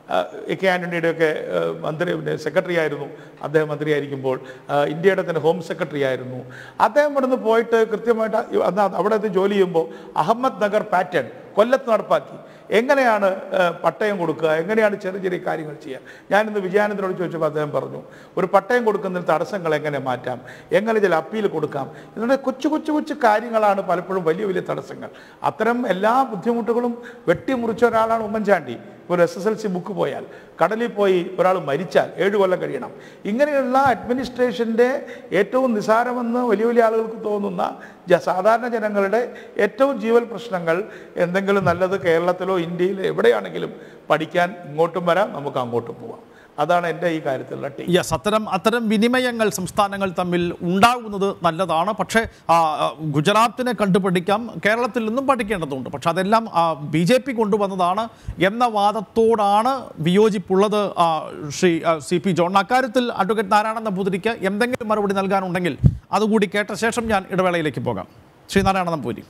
എ കെ ആൻ്റണിയുടെയൊക്കെ ഏഹ്, മന്ത്രി പിന്നെ സെക്രട്ടറി ആയിരുന്നു അദ്ദേഹം മന്ത്രിയായിരിക്കുമ്പോൾ ആഹ്, ഇന്ത്യയുടെ തന്നെ ഹോം സെക്രട്ടറി ആയിരുന്നു അദ്ദേഹം ഇവിടുന്ന് പോയിട്ട് കൃത്യമായിട്ട് അന്ന് അവിടെ എത്തി ജോലി ചെയ്യുമ്പോൾ അഹമ്മദ് നഗർ പാറ്റേൺ കൊല്ലത്ത് നടപ്പാക്കി എങ്ങനെയാണ് ഏഹ്, പട്ടയം കൊടുക്കുക എങ്ങനെയാണ് ചെറിയ ചെറിയ കാര്യങ്ങൾ ചെയ്യുക ഞാനിന്ന് വിജയാനന്ദനോട് ചോദിച്ചപ്പോൾ അദ്ദേഹം പറഞ്ഞു ഒരു പട്ടയം കൊടുക്കുന്നതിന് തടസ്സങ്ങൾ എങ്ങനെ മാറ്റാം എങ്ങനെ ചില അപ്പീൽ കൊടുക്കാം ഇങ്ങനെ കൊച്ചു കൊച്ചു കൊച്ചു കാര്യങ്ങളാണ് പലപ്പോഴും വലിയ വലിയ തടസ്സങ്ങൾ അത്തരം എല്ലാ ബുദ്ധിമുട്ടുകളും വെട്ടിമുറിച്ച ഒരാളാണ് ഉമ്മൻചാണ്ടി ഒരു S S L C book പോയാൽ കടലിൽ പോയി ഒരാൾ മരിച്ചാൽ ഏഴ് കൊല്ലം കഴിയണം ഇങ്ങനെയുള്ള അഡ്മിനിസ്ട്രേഷൻ്റെ ഏറ്റവും നിസാരമെന്ന് വലിയ വലിയ ആളുകൾക്ക് തോന്നുന്ന ജ- സാധാരണ ജനങ്ങളുടെ ഏറ്റവും ജീവൽ പ്രശ്നങ്ങൾ എന്തെങ്കിലും നല്ലത് കേരളത്തിലോ ഇന്ത്യയിലോ എവിടെയാണെങ്കിലും പഠിക്കാൻ ഇങ്ങോട്ടും വരാം നമുക്ക് അങ്ങോട്ടും പോവാം അതാണ് എൻ്റെ ഈ കാര്യത്തിലുള്ള ടീം യെസ് അത്തരം അത്തരം വിനിമയങ്ങൾ സംസ്ഥാനങ്ങൾ തമ്മിൽ ഉണ്ടാകുന്നത് നല്ലതാണ് പക്ഷേ ആ, ആ, ഗുജറാത്തിനെ കണ്ടുപഠിക്കാം കേരളത്തിൽ നിന്നും പഠിക്കേണ്ടതുണ്ട് പക്ഷെ അതെല്ലാം ബി ജെ പി കൊണ്ടുവന്നതാണ് എന്ന വാദത്തോടാണ് വിയോജിപ്പുള്ളത് ആ, ശ്രീ ആ, സി പി ജോൺ അക്കാര്യത്തിൽ അഡ്വക്കേറ്റ് നാരായണൻ നമ്പൂതിരിക്ക് എന്തെങ്കിലും മറുപടി നൽകാനുണ്ടെങ്കിൽ അതുകൂടി കേട്ട ശേഷം ഞാൻ ഇടവേളയിലേക്ക് പോകാം ശ്രീ നാരായണ നമ്പൂരി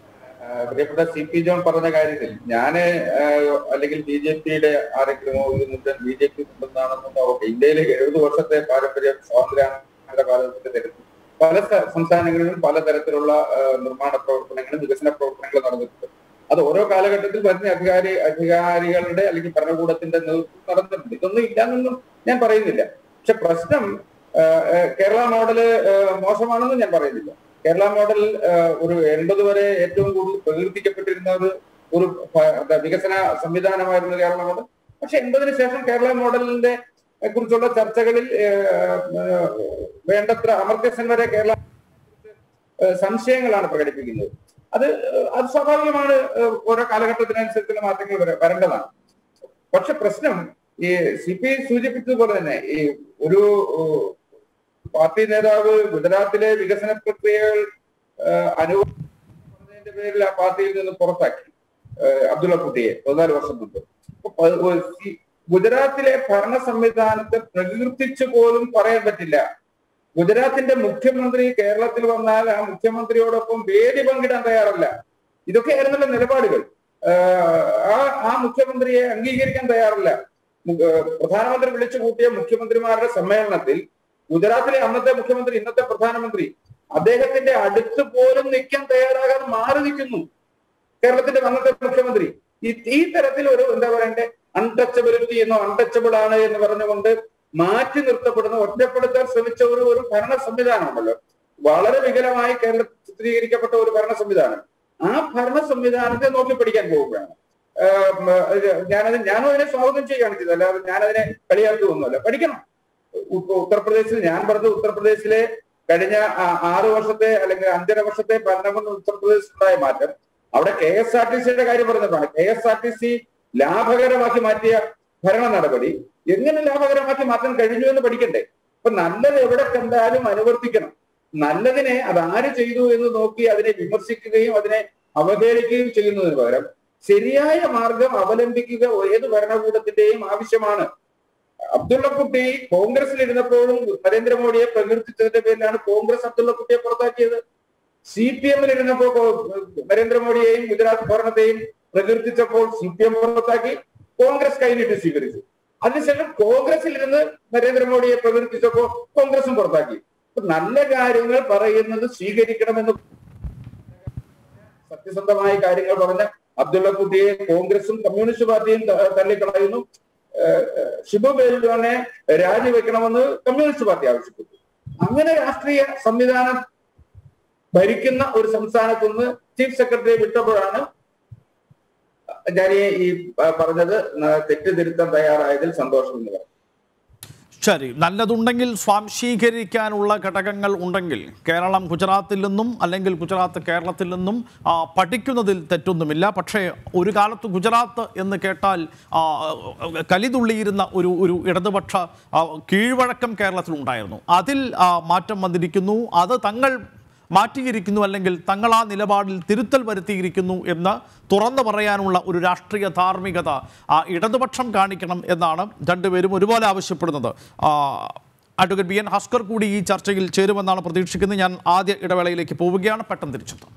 ആ, പ്രിയപ്പെട്ട സി പി ജോൺ പറഞ്ഞ കാര്യത്തിൽ ഞാന് ആ, അല്ലെങ്കിൽ ബി ജെ പിയുടെ ആരെങ്കിലും ഒരു മുഴുവൻ ബി ജെ പി കൊണ്ടുവന്നാണെന്നൊന്നും ഓക്കെ ഇന്ത്യയിലെ എഴുപത് വർഷത്തെ പാരമ്പര്യം സ്വാതന്ത്ര്യാനന്തര കാലത്തിന്റെ തരത്തിൽ പല സ്ഥ- സംസ്ഥാനങ്ങളിലും പലതരത്തിലുള്ള ആ, നിർമ്മാണ പ്രവർത്തനങ്ങളും വികസന പ്രവർത്തനങ്ങളും നടന്നിട്ടുണ്ട് അത് ഓരോ കാലഘട്ടത്തിൽ വരുന്ന അധികാരി അധികാരികളുടെ അല്ലെങ്കിൽ ഭരണകൂടത്തിന്റെ നേതൃത്വം നടന്നിട്ടുണ്ട് ഇതൊന്നും ഇല്ലാന്നൊന്നും ഞാൻ പറയുന്നില്ല പക്ഷെ പ്രശ്നം ആ, ആ, കേരള മോഡല് ആ, മോശമാണെന്നും ഞാൻ പറയുന്നില്ല കേരള മോഡൽ ആ, ഒരു എൺപത് വരെ ഏറ്റവും കൂടുതൽ പ്രകീർത്തിക്കപ്പെട്ടിരുന്ന ഒരു ഒരു ഭ- എന്താ വികസന സംവിധാനമായിരുന്നു കേരള മോഡൽ പക്ഷെ എൺപതിന് ശേഷം കേരള മോഡലിന്റെ കുറിച്ചുള്ള ചർച്ചകളിൽ ആ, ആ, വേണ്ടത്ര അമർത്യസൻ വരെ കേരള ആ, സംശയങ്ങളാണ് പ്രകടിപ്പിക്കുന്നത് അത് ആ, അത് സ്വാഭാവികമാണ് ആ, ഓരോ കാലഘട്ടത്തിനനുസരിച്ചുള്ള മാറ്റങ്ങൾ വര- വരേണ്ടതാണ് പക്ഷെ പ്രശ്നം ഈ സി പി സൂചിപ്പിച്ചതുപോലെ തന്നെ ഈ ഒരു ഏഹ്, പാർട്ടി നേതാവ് ഗുജറാത്തിലെ വികസന പ്രക്രിയകൾ അനുഭവത്തിന്റെ പേരിൽ ആ പാർട്ടിയിൽ നിന്ന് പുറത്താക്കി ഏഹ്, അബ്ദുള്ള കുട്ടിയെ പതിനാല് വർഷം മുമ്പ് അപ്പൊ പ- ഒരു സി- ഗുജറാത്തിലെ ഭരണ സംവിധാനത്തെ പ്രകീർത്തിച്ചു പോലും പറയാൻ പറ്റില്ല ഗുജറാത്തിന്റെ മുഖ്യമന്ത്രി കേരളത്തിൽ വന്നാൽ ആ മുഖ്യമന്ത്രിയോടൊപ്പം വേദി പങ്കിടാൻ തയ്യാറല്ല ഇതൊക്കെയായിരുന്നല്ലോ നിലപാടുകൾ ആഹ് ആ ആ മുഖ്യമന്ത്രിയെ അംഗീകരിക്കാൻ തയ്യാറല്ല മു- ഏഹ് പ്രധാനമന്ത്രി വിളിച്ചു കൂട്ടിയ മുഖ്യമന്ത്രിമാരുടെ സമ്മേളനത്തിൽ ഗുജറാത്തിലെ അന്നത്തെ മുഖ്യമന്ത്രി ഇന്നത്തെ പ്രധാനമന്ത്രി അദ്ദേഹത്തിന്റെ അടുത്ത് പോലും നിൽക്കാൻ തയ്യാറാകാതെ മാറി നിൽക്കുന്നു കേരളത്തിന്റെ അന്നത്തെ മുഖ്യമന്ത്രി ഈ ഈ തരത്തിൽ ഒരു എന്താ പറയണ്ടേ അൺടച്ചബിലിറ്റി എന്നോ അൺടച്ചബിൾ ആണ് എന്ന് പറഞ്ഞുകൊണ്ട് മാറ്റി നിർത്തപ്പെടുന്ന ഒറ്റപ്പെടുത്താൻ ശ്രമിച്ച ഒരു ഒരു ഭരണ സംവിധാനമുണ്ടല്ലോ വളരെ വികലമായി കേരളത്തിൽ ചിത്രീകരിക്കപ്പെട്ട ഒരു ഭരണ സംവിധാനം ആ ഭരണ സംവിധാനത്തെ നോക്കി പഠിക്കാൻ പോവുകയാണ് ആഹ് ഉം, ഇത് ഞാനത് ഞാനും അതിനെ സ്വാഗതം ചെയ്യുകയാണ് ചെയ്തത് അല്ലാതെ ഞാനതിനെ കളിയാക്കുകയൊന്നുമല്ല പഠിക്കണം ഉ- ഉത്തർപ്രദേശിൽ ഞാൻ പറഞ്ഞ ഉത്തർപ്രദേശിലെ കഴിഞ്ഞ ആ- ആറ് വർഷത്തെ അല്ലെങ്കിൽ അഞ്ചര വർഷത്തെ ഭരണം കൊണ്ട് ഉത്തർപ്രദേശിലുണ്ടായ മാറ്റം അവിടെ കെ എസ് ആർ ടി സിയുടെ കാര്യം പറഞ്ഞതാണ് K S R T C ലാഭകരമാക്കി മാറ്റിയ ഭരണ നടപടി എങ്ങനെ ലാഭകരമാക്കി മാറ്റാൻ കഴിഞ്ഞു എന്ന് പഠിക്കണ്ടേ അപ്പൊ നല്ലത് എവിടെ കണ്ടാലും അനുവർത്തിക്കണം നല്ലതിനെ അത് ആര് ചെയ്തു എന്ന് നോക്കി അതിനെ വിമർശിക്കുകയും അതിനെ അവഹേളിക്കുകയും ചെയ്യുന്നതിന് പകരം ശരിയായ മാർഗം അവലംബിക്കുക ഏത് ഭരണകൂടത്തിന്റെയും ആവശ്യമാണ് അബ്ദുള്ളക്കുട്ടി കോൺഗ്രസിൽ ഇരുന്നപ്പോഴും നരേന്ദ്രമോദിയെ പ്രകീർത്തിച്ചതിന്റെ പേരിലാണ് കോൺഗ്രസ് അബ്ദുള്ളക്കുട്ടിയെ പുറത്താക്കിയത് സി പി എമ്മിൽ ഇരുന്നപ്പോ നരേന്ദ്രമോദിയെയും ഗുജറാത്ത് ഭരണത്തെയും പ്രകീർത്തിച്ചപ്പോൾ സി പി എം പുറത്താക്കി കോൺഗ്രസ് കൈനീട്ടി സ്വീകരിച്ചു അതിനുശേഷം കോൺഗ്രസിൽ ഇരുന്ന് നരേന്ദ്രമോദിയെ പ്രകീർത്തിച്ചപ്പോൾ കോൺഗ്രസും പുറത്താക്കി അപ്പൊ നല്ല കാര്യങ്ങൾ പറയുന്നത് സ്വീകരിക്കണമെന്ന് സത്യസന്ധമായ കാര്യങ്ങൾ പറഞ്ഞ അബ്ദുള്ള കുട്ടിയെ കോൺഗ്രസും കമ്മ്യൂണിസ്റ്റ് പാർട്ടിയും ത- തള്ളിക്കളയുന്നു ഏഹ് ഏഹ് ഷിബു ബേബിജോനെ രാജിവെക്കണമെന്ന് കമ്മ്യൂണിസ്റ്റ് പാർട്ടി ആവശ്യപ്പെട്ടു അങ്ങനെ രാഷ്ട്രീയ സംവിധാനം ഭരിക്കുന്ന ഒരു സംസ്ഥാനത്ത് നിന്ന് ചീഫ് സെക്രട്ടറി വിട്ടപ്പോഴാണ് ഞാൻ ഈ- ഈ പറഞ്ഞത് തെറ്റ് തിരുത്താൻ തയ്യാറായതിൽ സന്തോഷം എന്ന് പറഞ്ഞു ശരി നല്ലതുണ്ടെങ്കിൽ സ്വാംശീകരിക്കാനുള്ള ഘടകങ്ങൾ ഉണ്ടെങ്കിൽ കേരളം ഗുജറാത്തിൽ നിന്നും അല്ലെങ്കിൽ ഗുജറാത്ത് കേരളത്തിൽ നിന്നും ആ, പഠിക്കുന്നതിൽ തെറ്റൊന്നുമില്ല പക്ഷേ ഒരു കാലത്ത് ഗുജറാത്ത് എന്ന് കേട്ടാൽ ആ, കലിതുള്ളിയിരുന്ന ഒരു ഒരു ഇടതുപക്ഷ ആ, കീഴ്വഴക്കം കേരളത്തിലുണ്ടായിരുന്നു അതിൽ ആ, മാറ്റം വന്നിരിക്കുന്നു അത് തങ്ങൾ മാറ്റിയിരിക്കുന്നു അല്ലെങ്കിൽ തങ്ങൾ ആ നിലപാടിൽ തിരുത്തൽ വരുത്തിയിരിക്കുന്നു എന്ന് തുറന്നു പറയാനുള്ള ഒരു രാഷ്ട്രീയ ധാർമ്മികത ആ ഇടതുപക്ഷം കാണിക്കണം എന്നാണ് രണ്ടുപേരും ഒരുപോലെ ആവശ്യപ്പെടുന്നത് ആ, അഡ്വക്കേറ്റ് ബി എൻ ഹസ്കർ കൂടി ഈ ചർച്ചയിൽ ചേരുമെന്നാണ് പ്രതീക്ഷിക്കുന്നത് ഞാൻ ആദ്യ ഇടവേളയിലേക്ക് പോവുകയാണ് പെട്ടെന്ന് തിരിച്ചെത്താം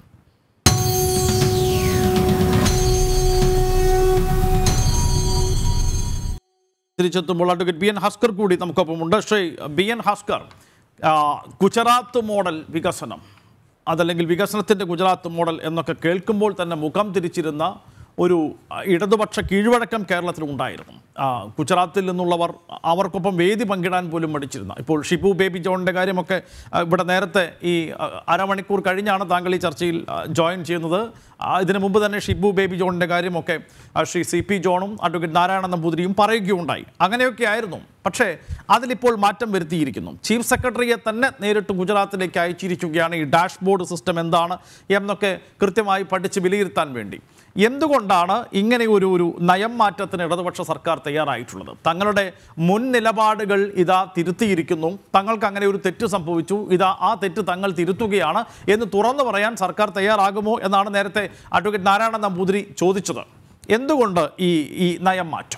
തിരിച്ചെത്തുമ്പോൾ അഡ്വക്കേറ്റ് ബി എൻ ഹസ്കർ കൂടി നമുക്കൊപ്പമുണ്ട് ശ്രീ ബി എൻ ഹസ്കർ ആ, ഗുജറാത്ത് മോഡൽ വികസനം അതല്ലെങ്കിൽ വികസനത്തിൻ്റെ ഗുജറാത്ത് മോഡൽ എന്നൊക്കെ കേൾക്കുമ്പോൾ തന്നെ മുഖം തിരിച്ചിരുന്ന ഒരു ആ, ഇടതുപക്ഷ കീഴ്വഴക്കം കേരളത്തിൽ ഉണ്ടായിരുന്നു ആ, ഗുജറാത്തിൽ നിന്നുള്ളവർ അവർക്കൊപ്പം വേദി പങ്കിടാൻ പോലും മടിച്ചിരുന്ന ഇപ്പോൾ ഷിബു ബേബി ജോണിൻ്റെ കാര്യമൊക്കെ ആ, ഇവിടെ നേരത്തെ ഈ ആ, അരമണിക്കൂർ കഴിഞ്ഞാണ് താങ്കൾ ഈ ചർച്ചയിൽ ആ, ജോയിൻ ചെയ്യുന്നത് ആ, ഇതിനു മുമ്പ് തന്നെ ഷിബു ബേബി ജോണിൻ്റെ കാര്യമൊക്കെ ആ, ശ്രീ സി പി ജോണും അഡ്വക്കേറ്റ് നാരായണ നമ്പൂതിരിയും പറയുകയുണ്ടായി അങ്ങനെയൊക്കെ ആയിരുന്നു പക്ഷേ അതിലിപ്പോൾ മാറ്റം വരുത്തിയിരിക്കുന്നു ചീഫ് സെക്രട്ടറിയെ തന്നെ നേരിട്ട് ഗുജറാത്തിലേക്ക് അയച്ചിരിക്കുകയാണ് ഈ ഡാഷ്ബോർഡ് സിസ്റ്റം എന്താണ് എന്നൊക്കെ കൃത്യമായി പഠിച്ച് വിലയിരുത്താൻ വേണ്ടി എന്തുകൊണ്ടാണ് ഇങ്ങനെ ഒരു ഒരു നയം മാറ്റത്തിന് ഇടതുപക്ഷ സർക്കാർ തയ്യാറായിട്ടുള്ളത് തങ്ങളുടെ മുൻ നിലപാടുകൾ ഇതാ തിരുത്തിയിരിക്കുന്നു തങ്ങൾക്ക് അങ്ങനെ ഒരു തെറ്റ് സംഭവിച്ചു ഇതാ ആ തെറ്റ് തങ്ങൾ തിരുത്തുകയാണ് എന്ന് തുറന്നു പറയാൻ സർക്കാർ തയ്യാറാകുമോ എന്നാണ് നേരത്തെ അഡ്വക്കേറ്റ് നാരായണ നമ്പൂതിരി ചോദിച്ചത് എന്തുകൊണ്ട് ഈ ഈ നയം മാറ്റം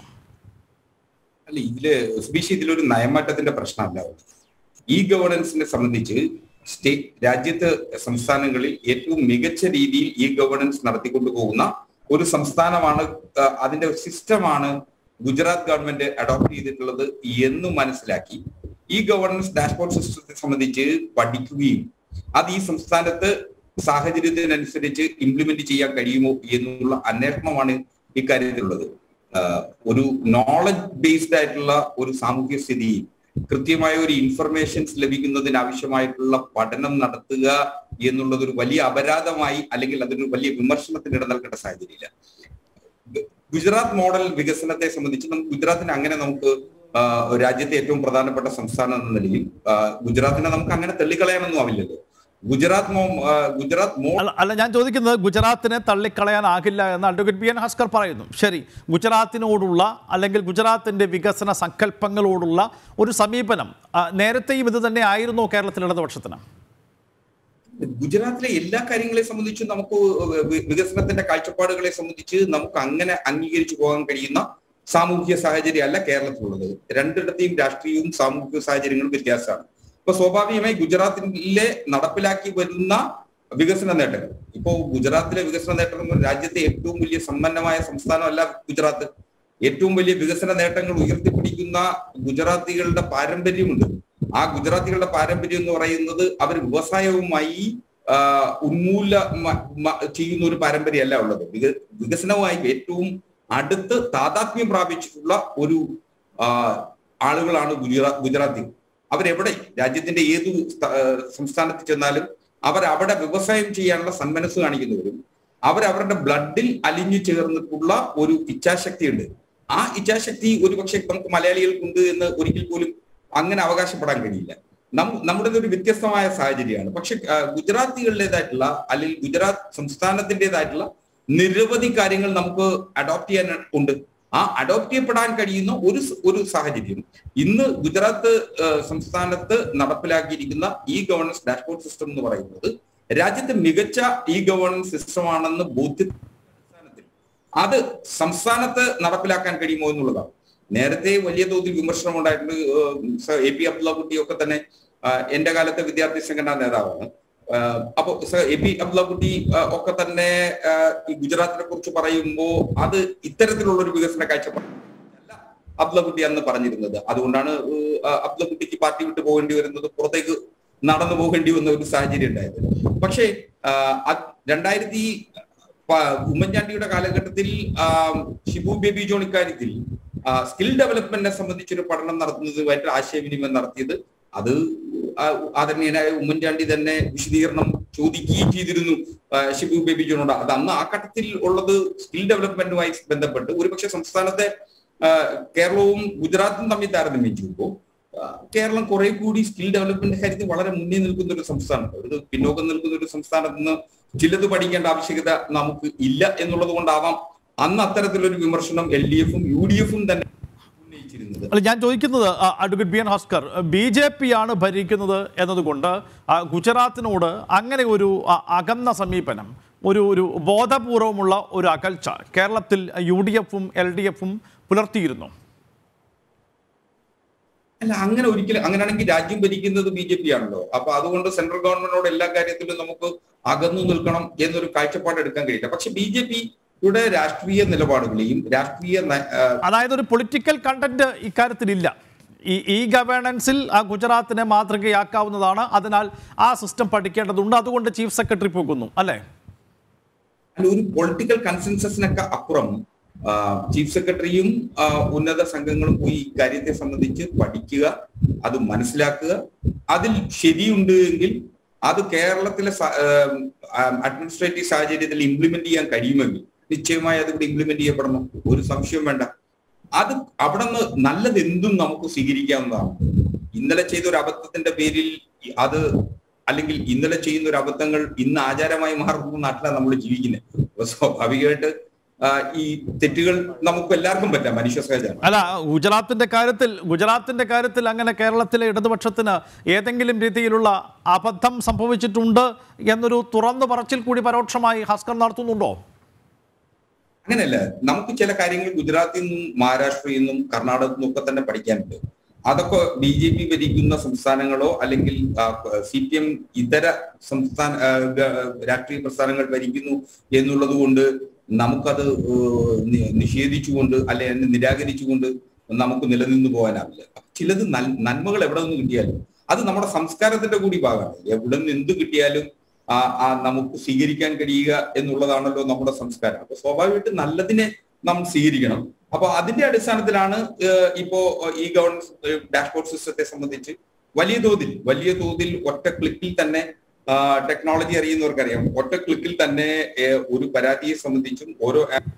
അല്ല ഇതില് സുബീഷ് ഇതിലൊരു നയമാറ്റത്തിന്റെ പ്രശ്നമല്ല ഉള്ളത്. ഈ ഗവേണൻസിനെ സംബന്ധിച്ച് സ്റ്റേറ്റ് രാജ്യത്ത് സംസ്ഥാനങ്ങളിൽ ഏറ്റവും മികച്ച രീതിയിൽ ഈ ഗവേണൻസ് നടത്തിക്കൊണ്ടു പോകുന്ന ഒരു സംസ്ഥാനമാണ് ആ, അതിന്റെ സിസ്റ്റമാണ് ഗുജറാത്ത് ഗവൺമെന്റ് അഡോപ്റ്റ് ചെയ്തിട്ടുള്ളത് എന്ന് മനസ്സിലാക്കി ഈ ഗവേണൻസ് ഡാഷ്ബോർഡ് സിസ്റ്റത്തെ സംബന്ധിച്ച് പഠിക്കുകയും അത് ഈ സംസ്ഥാനത്ത് സാഹചര്യത്തിനനുസരിച്ച് ഇംപ്ലിമെന്റ് ചെയ്യാൻ കഴിയുമോ എന്നുള്ള അന്വേഷണമാണ് ഇക്കാര്യത്തിലുള്ളത് ആഹ് ഒരു നോളജ് ബേസ്ഡ് ആയിട്ടുള്ള ഒരു സാമൂഹ്യ സ്ഥിതി കൃത്യമായ ഒരു ഇൻഫർമേഷൻസ് ലഭിക്കുന്നതിന് ആവശ്യമായിട്ടുള്ള പഠനം നടത്തുക എന്നുള്ളത് ഒരു വലിയ അപരാധമായി അല്ലെങ്കിൽ അതൊരു വലിയ വിമർശനത്തിന് ഇട നൽകേണ്ട സാഹചര്യമില്ല ഗു- ഗുജറാത്ത് മോഡൽ വികസനത്തെ സംബന്ധിച്ച് നമുക്ക് ഗുജറാത്തിന് അങ്ങനെ നമുക്ക് ആഹ് രാജ്യത്തെ ഏറ്റവും പ്രധാനപ്പെട്ട സംസ്ഥാനം എന്ന നിലയിൽ ആഹ് ഗുജറാത്തിനെ നമുക്ക് അങ്ങനെ തള്ളിക്കളയാനൊന്നും ആവില്ലല്ലോ ഗുജറാത്ത് മോ ആഹ് ഗുജറാത്ത് മോ അല്ല അല്ല ഞാൻ ചോദിക്കുന്നത് ഗുജറാത്തിനെ തള്ളിക്കളയാനാകില്ല എന്ന് അഡ്വക്കേറ്റ് ബി എൻ ഹസ്കർ പറയുന്നു ശരി ഗുജറാത്തിനോടുള്ള അല്ലെങ്കിൽ ഗുജറാത്തിൻ്റെ വികസന സങ്കല്പങ്ങളോടുള്ള ഒരു സമീപനം ആ, നേരത്തെയും ഇത് തന്നെ ആയിരുന്നോ കേരളത്തിൽ ഇടതുപക്ഷത്തിന് ഗുജറാത്തിലെ എല്ലാ കാര്യങ്ങളെ സംബന്ധിച്ച് നമുക്ക് വി- വികസനത്തിന്റെ കാഴ്ചപ്പാടുകളെ സംബന്ധിച്ച് നമുക്ക് അങ്ങനെ അംഗീകരിച്ചു പോകാൻ കഴിയുന്ന സാമൂഹിക സാഹചര്യം അല്ല കേരളത്തിലുള്ളത് രണ്ടിടത്തെയും രാഷ്ട്രീയവും സാമൂഹിക സാഹചര്യങ്ങളും വ്യത്യാസമാണ് ഇപ്പൊ സ്വാഭാവികമായി ഗുജറാത്തിലെ നടപ്പിലാക്കി വരുന്ന വികസന നേട്ടങ്ങൾ ഇപ്പോ ഗുജറാത്തിലെ വികസന നേട്ടങ്ങൾ രാജ്യത്തെ ഏറ്റവും വലിയ സമ്പന്നമായ സംസ്ഥാനമല്ല ഗുജറാത്ത് ഏറ്റവും വലിയ വികസന നേട്ടങ്ങൾ ഉയർത്തിപ്പിടിക്കുന്ന ഗുജറാത്തികളുടെ പാരമ്പര്യമുണ്ട് ആ ഗുജറാത്തികളുടെ പാരമ്പര്യം എന്ന് പറയുന്നത് അവർ വ്യവസായവുമായി ആ, ഉന്മൂല മ- മ- ചെയ്യുന്ന ഒരു പാരമ്പര്യമല്ല ഉള്ളത് വിക- വികസനവുമായി ഏറ്റവും അടുത്ത് താതാത്മ്യം പ്രാപിച്ചിട്ടുള്ള ഒരു ആ, ആളുകളാണ് ഗുജറാ ഗുജറാത്തി അവരെവിടെ രാജ്യത്തിന്റെ ഏതു സ്ഥ- ആ, സംസ്ഥാനത്ത് ചെന്നാലും അവർ അവിടെ വ്യവസായം ചെയ്യാനുള്ള സന്മനസ് കാണിക്കുന്നവരും അവർ അവരുടെ ബ്ലഡിൽ അലിഞ്ഞു ചേർന്നിട്ടുള്ള ഒരു ഇച്ഛാശക്തിയുണ്ട് ആ ഇച്ഛാശക്തി ഒരുപക്ഷെ നമുക്ക് മലയാളികൾക്കുണ്ട് എന്ന് ഒരിക്കൽ പോലും അങ്ങനെ അവകാശപ്പെടാൻ കഴിയില്ല നം നമ്മുടെ ഒരു വ്യത്യസ്തമായ സാഹചര്യമാണ് പക്ഷെ ആ, ഗുജറാത്തികളുടേതായിട്ടുള്ള അല്ലെങ്കിൽ ഗുജറാത്ത് സംസ്ഥാനത്തിൻ്റെതായിട്ടുള്ള നിരവധി കാര്യങ്ങൾ നമുക്ക് അഡോപ്റ്റ് ചെയ്യാൻ ഉണ്ട് ആ അഡോപ്റ്റ് ചെയ്യപ്പെടാൻ കഴിയുന്ന ഒരു സ- ഒരു സാഹചര്യം ഇന്ന് ഗുജറാത്ത് ആ, സംസ്ഥാനത്ത് നടപ്പിലാക്കിയിരിക്കുന്ന ഇ ഗവേണൻസ് ഡാഷ്ബോർഡ് സിസ്റ്റം എന്ന് പറയുന്നത് രാജ്യത്തെ മികച്ച ഇ ഗവേണൻസ് സിസ്റ്റമാണെന്ന് ബോധ്യ അടിസ്ഥാനത്തിൽ അത് സംസ്ഥാനത്ത് നടപ്പിലാക്കാൻ കഴിയുമോ എന്നുള്ളതാണ് നേരത്തെ വലിയ തോതിൽ വിമർശനം ഉണ്ടായിട്ടുണ്ട് ഏഹ് സ- എ പി അബ്ദുള്ള കുട്ടിയൊക്കെ തന്നെ ആഹ് എന്റെ കാലത്തെ വിദ്യാർത്ഥി സംഘടനാ നേതാവാണ് ആഹ് അപ്പൊ സർ എ പി അബ്ദുള്ളക്കുട്ടി ആഹ് ഒക്കെ തന്നെ ആഹ് ഈ ഗുജറാത്തിനെ കുറിച്ച് പറയുമ്പോൾ അത് ഇത്തരത്തിലുള്ള ഒരു വികസന കാഴ്ചപ്പാട് അല്ല അബ്ദുള്ളക്കുട്ടി അന്ന് പറഞ്ഞിരുന്നത് അതുകൊണ്ടാണ് ആഹ് അബ്ദുള്ളക്കുട്ടിക്ക് പാർട്ടി വിട്ടു പോകേണ്ടി വരുന്നത് പുറത്തേക്ക് നടന്നു പോകേണ്ടി വന്ന ഒരു സാഹചര്യം ഉണ്ടായത് പക്ഷേ ആഹ് അത് രണ്ടായിരത്തി പ- ഉമ്മൻചാണ്ടിയുടെ കാലഘട്ടത്തിൽ ആഹ് ഷിബു ബേബി ജോൺ ഇക്കാര്യത്തിൽ സ്കിൽ ഡെവലപ്മെന്റിനെ സംബന്ധിച്ചൊരു പഠനം നടത്തുന്നതുമായിട്ട് ആശയവിനിമയം നടത്തിയത് അത് ആ- ആദരണീയനായ ഉമ്മൻചാണ്ടി തന്നെ വിശദീകരണം ചോദിക്കുകയും ചെയ്തിരുന്നു ആ, ഷിബു ബേബി ജോണോട് അത് അന്ന് ആ ഘട്ടത്തിൽ ഉള്ളത് സ്കിൽ ഡെവലപ്മെന്റുമായി ബന്ധപ്പെട്ട് ഒരുപക്ഷെ സംസ്ഥാനത്തെ ആ, കേരളവും ഗുജറാത്തും തമ്മിൽ താരതമ്യം ചെയ്യുമ്പോൾ ആ, കേരളം കുറെ കൂടി സ്കിൽ ഡെവലപ്മെന്റ് കാര്യത്തിൽ വളരെ മുന്നിൽ നിൽക്കുന്ന ഒരു സംസ്ഥാനമാണ് ഒരു പിന്നോക്കം നിൽക്കുന്ന ഒരു സംസ്ഥാനത്ത് നിന്ന് ചിലത് പഠിക്കേണ്ട ആവശ്യകത നമുക്ക് ഇല്ല എന്നുള്ളത് കൊണ്ടാവാം അന്ന് അത്തരത്തിലൊരു വിമർശനം എൽ ഡി എഫും യു ഡി എഫും തന്നെ ഉന്നയിച്ചിരുന്നത് അല്ല ഞാൻ ചോദിക്കുന്നത് ആ, advocate B N Haskar B J P ആണ് ഭരിക്കുന്നത് എന്നതുകൊണ്ട് ആ, ഗുജറാത്തിനോട് അങ്ങനെ ഒരു ആ, അകന്ന സമീപനം ഒരു ഒരു ബോധപൂർവമുള്ള ഒരു അകൽച്ച കേരളത്തിൽ യു ഡി എഫും എൽ ഡി എഫും പുലർത്തിയിരുന്നു അല്ല അങ്ങനെ ഒരിക്കലും അങ്ങനെയാണെങ്കിൽ രാജ്യം ഭരിക്കുന്നത് ബി ജെ പി ആണല്ലോ അപ്പൊ അതുകൊണ്ട് സെൻട്രൽ ഗവൺമെന്റിനോട് എല്ലാ കാര്യത്തിലും നമുക്ക് അകന്നു നിൽക്കണം എന്നൊരു കാഴ്ചപ്പാട് എടുക്കാൻ കഴിയില്ല പക്ഷെ ബി ജെ പിയുടെ രാഷ്ട്രീയ നിലപാടുകളെയും രാഷ്ട്രീയ ന- ആ, അതായത് ഒരു പൊളിറ്റിക്കൽ കണ്ടന്റ് ഇക്കാര്യത്തിലില്ല ഈ ഈ ഗവേണൻസിൽ ആ ഗുജറാത്തിനെ മാതൃകയാക്കാവുന്നതാണ് അതിനാൽ ആ സിസ്റ്റം പഠിക്കേണ്ടതുണ്ട് അതുകൊണ്ട് ചീഫ് സെക്രട്ടറി പോകുന്നു അല്ലേ അല്ല ഒരു പൊളിറ്റിക്കൽ കൺസെൻസസിനൊക്കെ അപ്പുറം ആ, ചീഫ് സെക്രട്ടറിയും ആ, ഉന്നത സംഘങ്ങളും പോയി ഇക്കാര്യത്തെ സംബന്ധിച്ച് പഠിക്കുക അത് മനസ്സിലാക്കുക അതിൽ ശരിയുണ്ട് എങ്കിൽ അത് കേരളത്തിലെ സ- ആ, അഡ്മിനിസ്ട്രേറ്റീവ് സാഹചര്യത്തിൽ ഇംപ്ലിമെന്റ് ചെയ്യാൻ കഴിയുമെങ്കിൽ നിശ്ചയമായി അത് ഇവിടെ ഇംപ്ലിമെന്റ് ചെയ്യപ്പെടണം ഒരു സംശയവും വേണ്ട അത് അവിടെ നിന്ന് നല്ലത് എന്തും നമുക്ക് സ്വീകരിക്കാവുന്നതാണ് ഇന്നലെ ചെയ്ത ഒരു അബദ്ധത്തിന്റെ പേരിൽ അത് അല്ലെങ്കിൽ ഇന്നലെ ചെയ്യുന്ന ഒരു അബദ്ധങ്ങൾ ഇന്ന് ആചാരമായി മാറുന്ന നാട്ടിലാണ് നമ്മൾ ജീവിക്കുന്നത് അപ്പൊ സ്വാഭാവികമായിട്ട് ആ, ഈ തെറ്റുകൾ നമുക്ക് എല്ലാവർക്കും പറ്റാം മനുഷ്യ സഹജമാണ് അല്ല ഗുജറാത്തിന്റെ കാര്യത്തിൽ ഗുജറാത്തിന്റെ കാര്യത്തിൽ അങ്ങനെ കേരളത്തിലെ ഇടതുപക്ഷത്തിന് ഏതെങ്കിലും രീതിയിലുള്ള അബദ്ധം സംഭവിച്ചിട്ടുണ്ട് എന്നൊരു തുറന്നു പറച്ചിൽ കൂടി പരോക്ഷമായി ഹസ്കർ നടത്തുന്നുണ്ടോ അങ്ങനെയല്ല നമുക്ക് ചില കാര്യങ്ങൾ ഗുജറാത്തിൽ നിന്നും മഹാരാഷ്ട്രയിൽ നിന്നും കർണാടകത്തിൽ നിന്നും ഒക്കെ തന്നെ പഠിക്കാനുണ്ട് അതൊക്കെ ബി ജെ പി ഭരിക്കുന്ന സംസ്ഥാനങ്ങളോ അല്ലെങ്കിൽ സി പി എം ഇതര സംസ്ഥാന ആ, ഗ- രാഷ്ട്രീയ പ്രസ്ഥാനങ്ങൾ ഭരിക്കുന്നു എന്നുള്ളത് കൊണ്ട് നമുക്കത് ഏഹ്, നി- നിഷേധിച്ചുകൊണ്ട് അല്ലെ അതിനെ നിരാകരിച്ചുകൊണ്ട് നമുക്ക് നിലനിന്ന് പോകാനാവില്ല ചിലത് നൽ- നന്മകൾ എവിടെ നിന്ന് കിട്ടിയാലും അത് നമ്മുടെ സംസ്കാരത്തിന്റെ കൂടി ഭാഗമാണ് എവിടെ നിന്ന് എന്ത് കിട്ടിയാലും ആ ആ നമുക്ക് സ്വീകരിക്കാൻ കഴിയുക എന്നുള്ളതാണല്ലോ നമ്മുടെ സംസ്കാരം അപ്പൊ സ്വാഭാവികമായിട്ട് നല്ലതിനെ നാം സ്വീകരിക്കണം അപ്പൊ അതിന്റെ അടിസ്ഥാനത്തിലാണ് ഏഹ്, ഇപ്പോ ഏഹ്, ഈ ഗവൺമെന്റ് ഡാഷ്ബോർഡ് സിസ്റ്റത്തെ സംബന്ധിച്ച് വലിയ തോതിൽ വലിയ തോതിൽ ഒറ്റ ക്ലിക്കിൽ തന്നെ ടെക്നോളജി അറിയുന്നവർക്കറിയാം ഒറ്റ ക്ലിക്കിൽ തന്നെ ഏഹ്, ഒരു പരാതിയെ സംബന്ധിച്ചും ഓരോ ആപ്പ്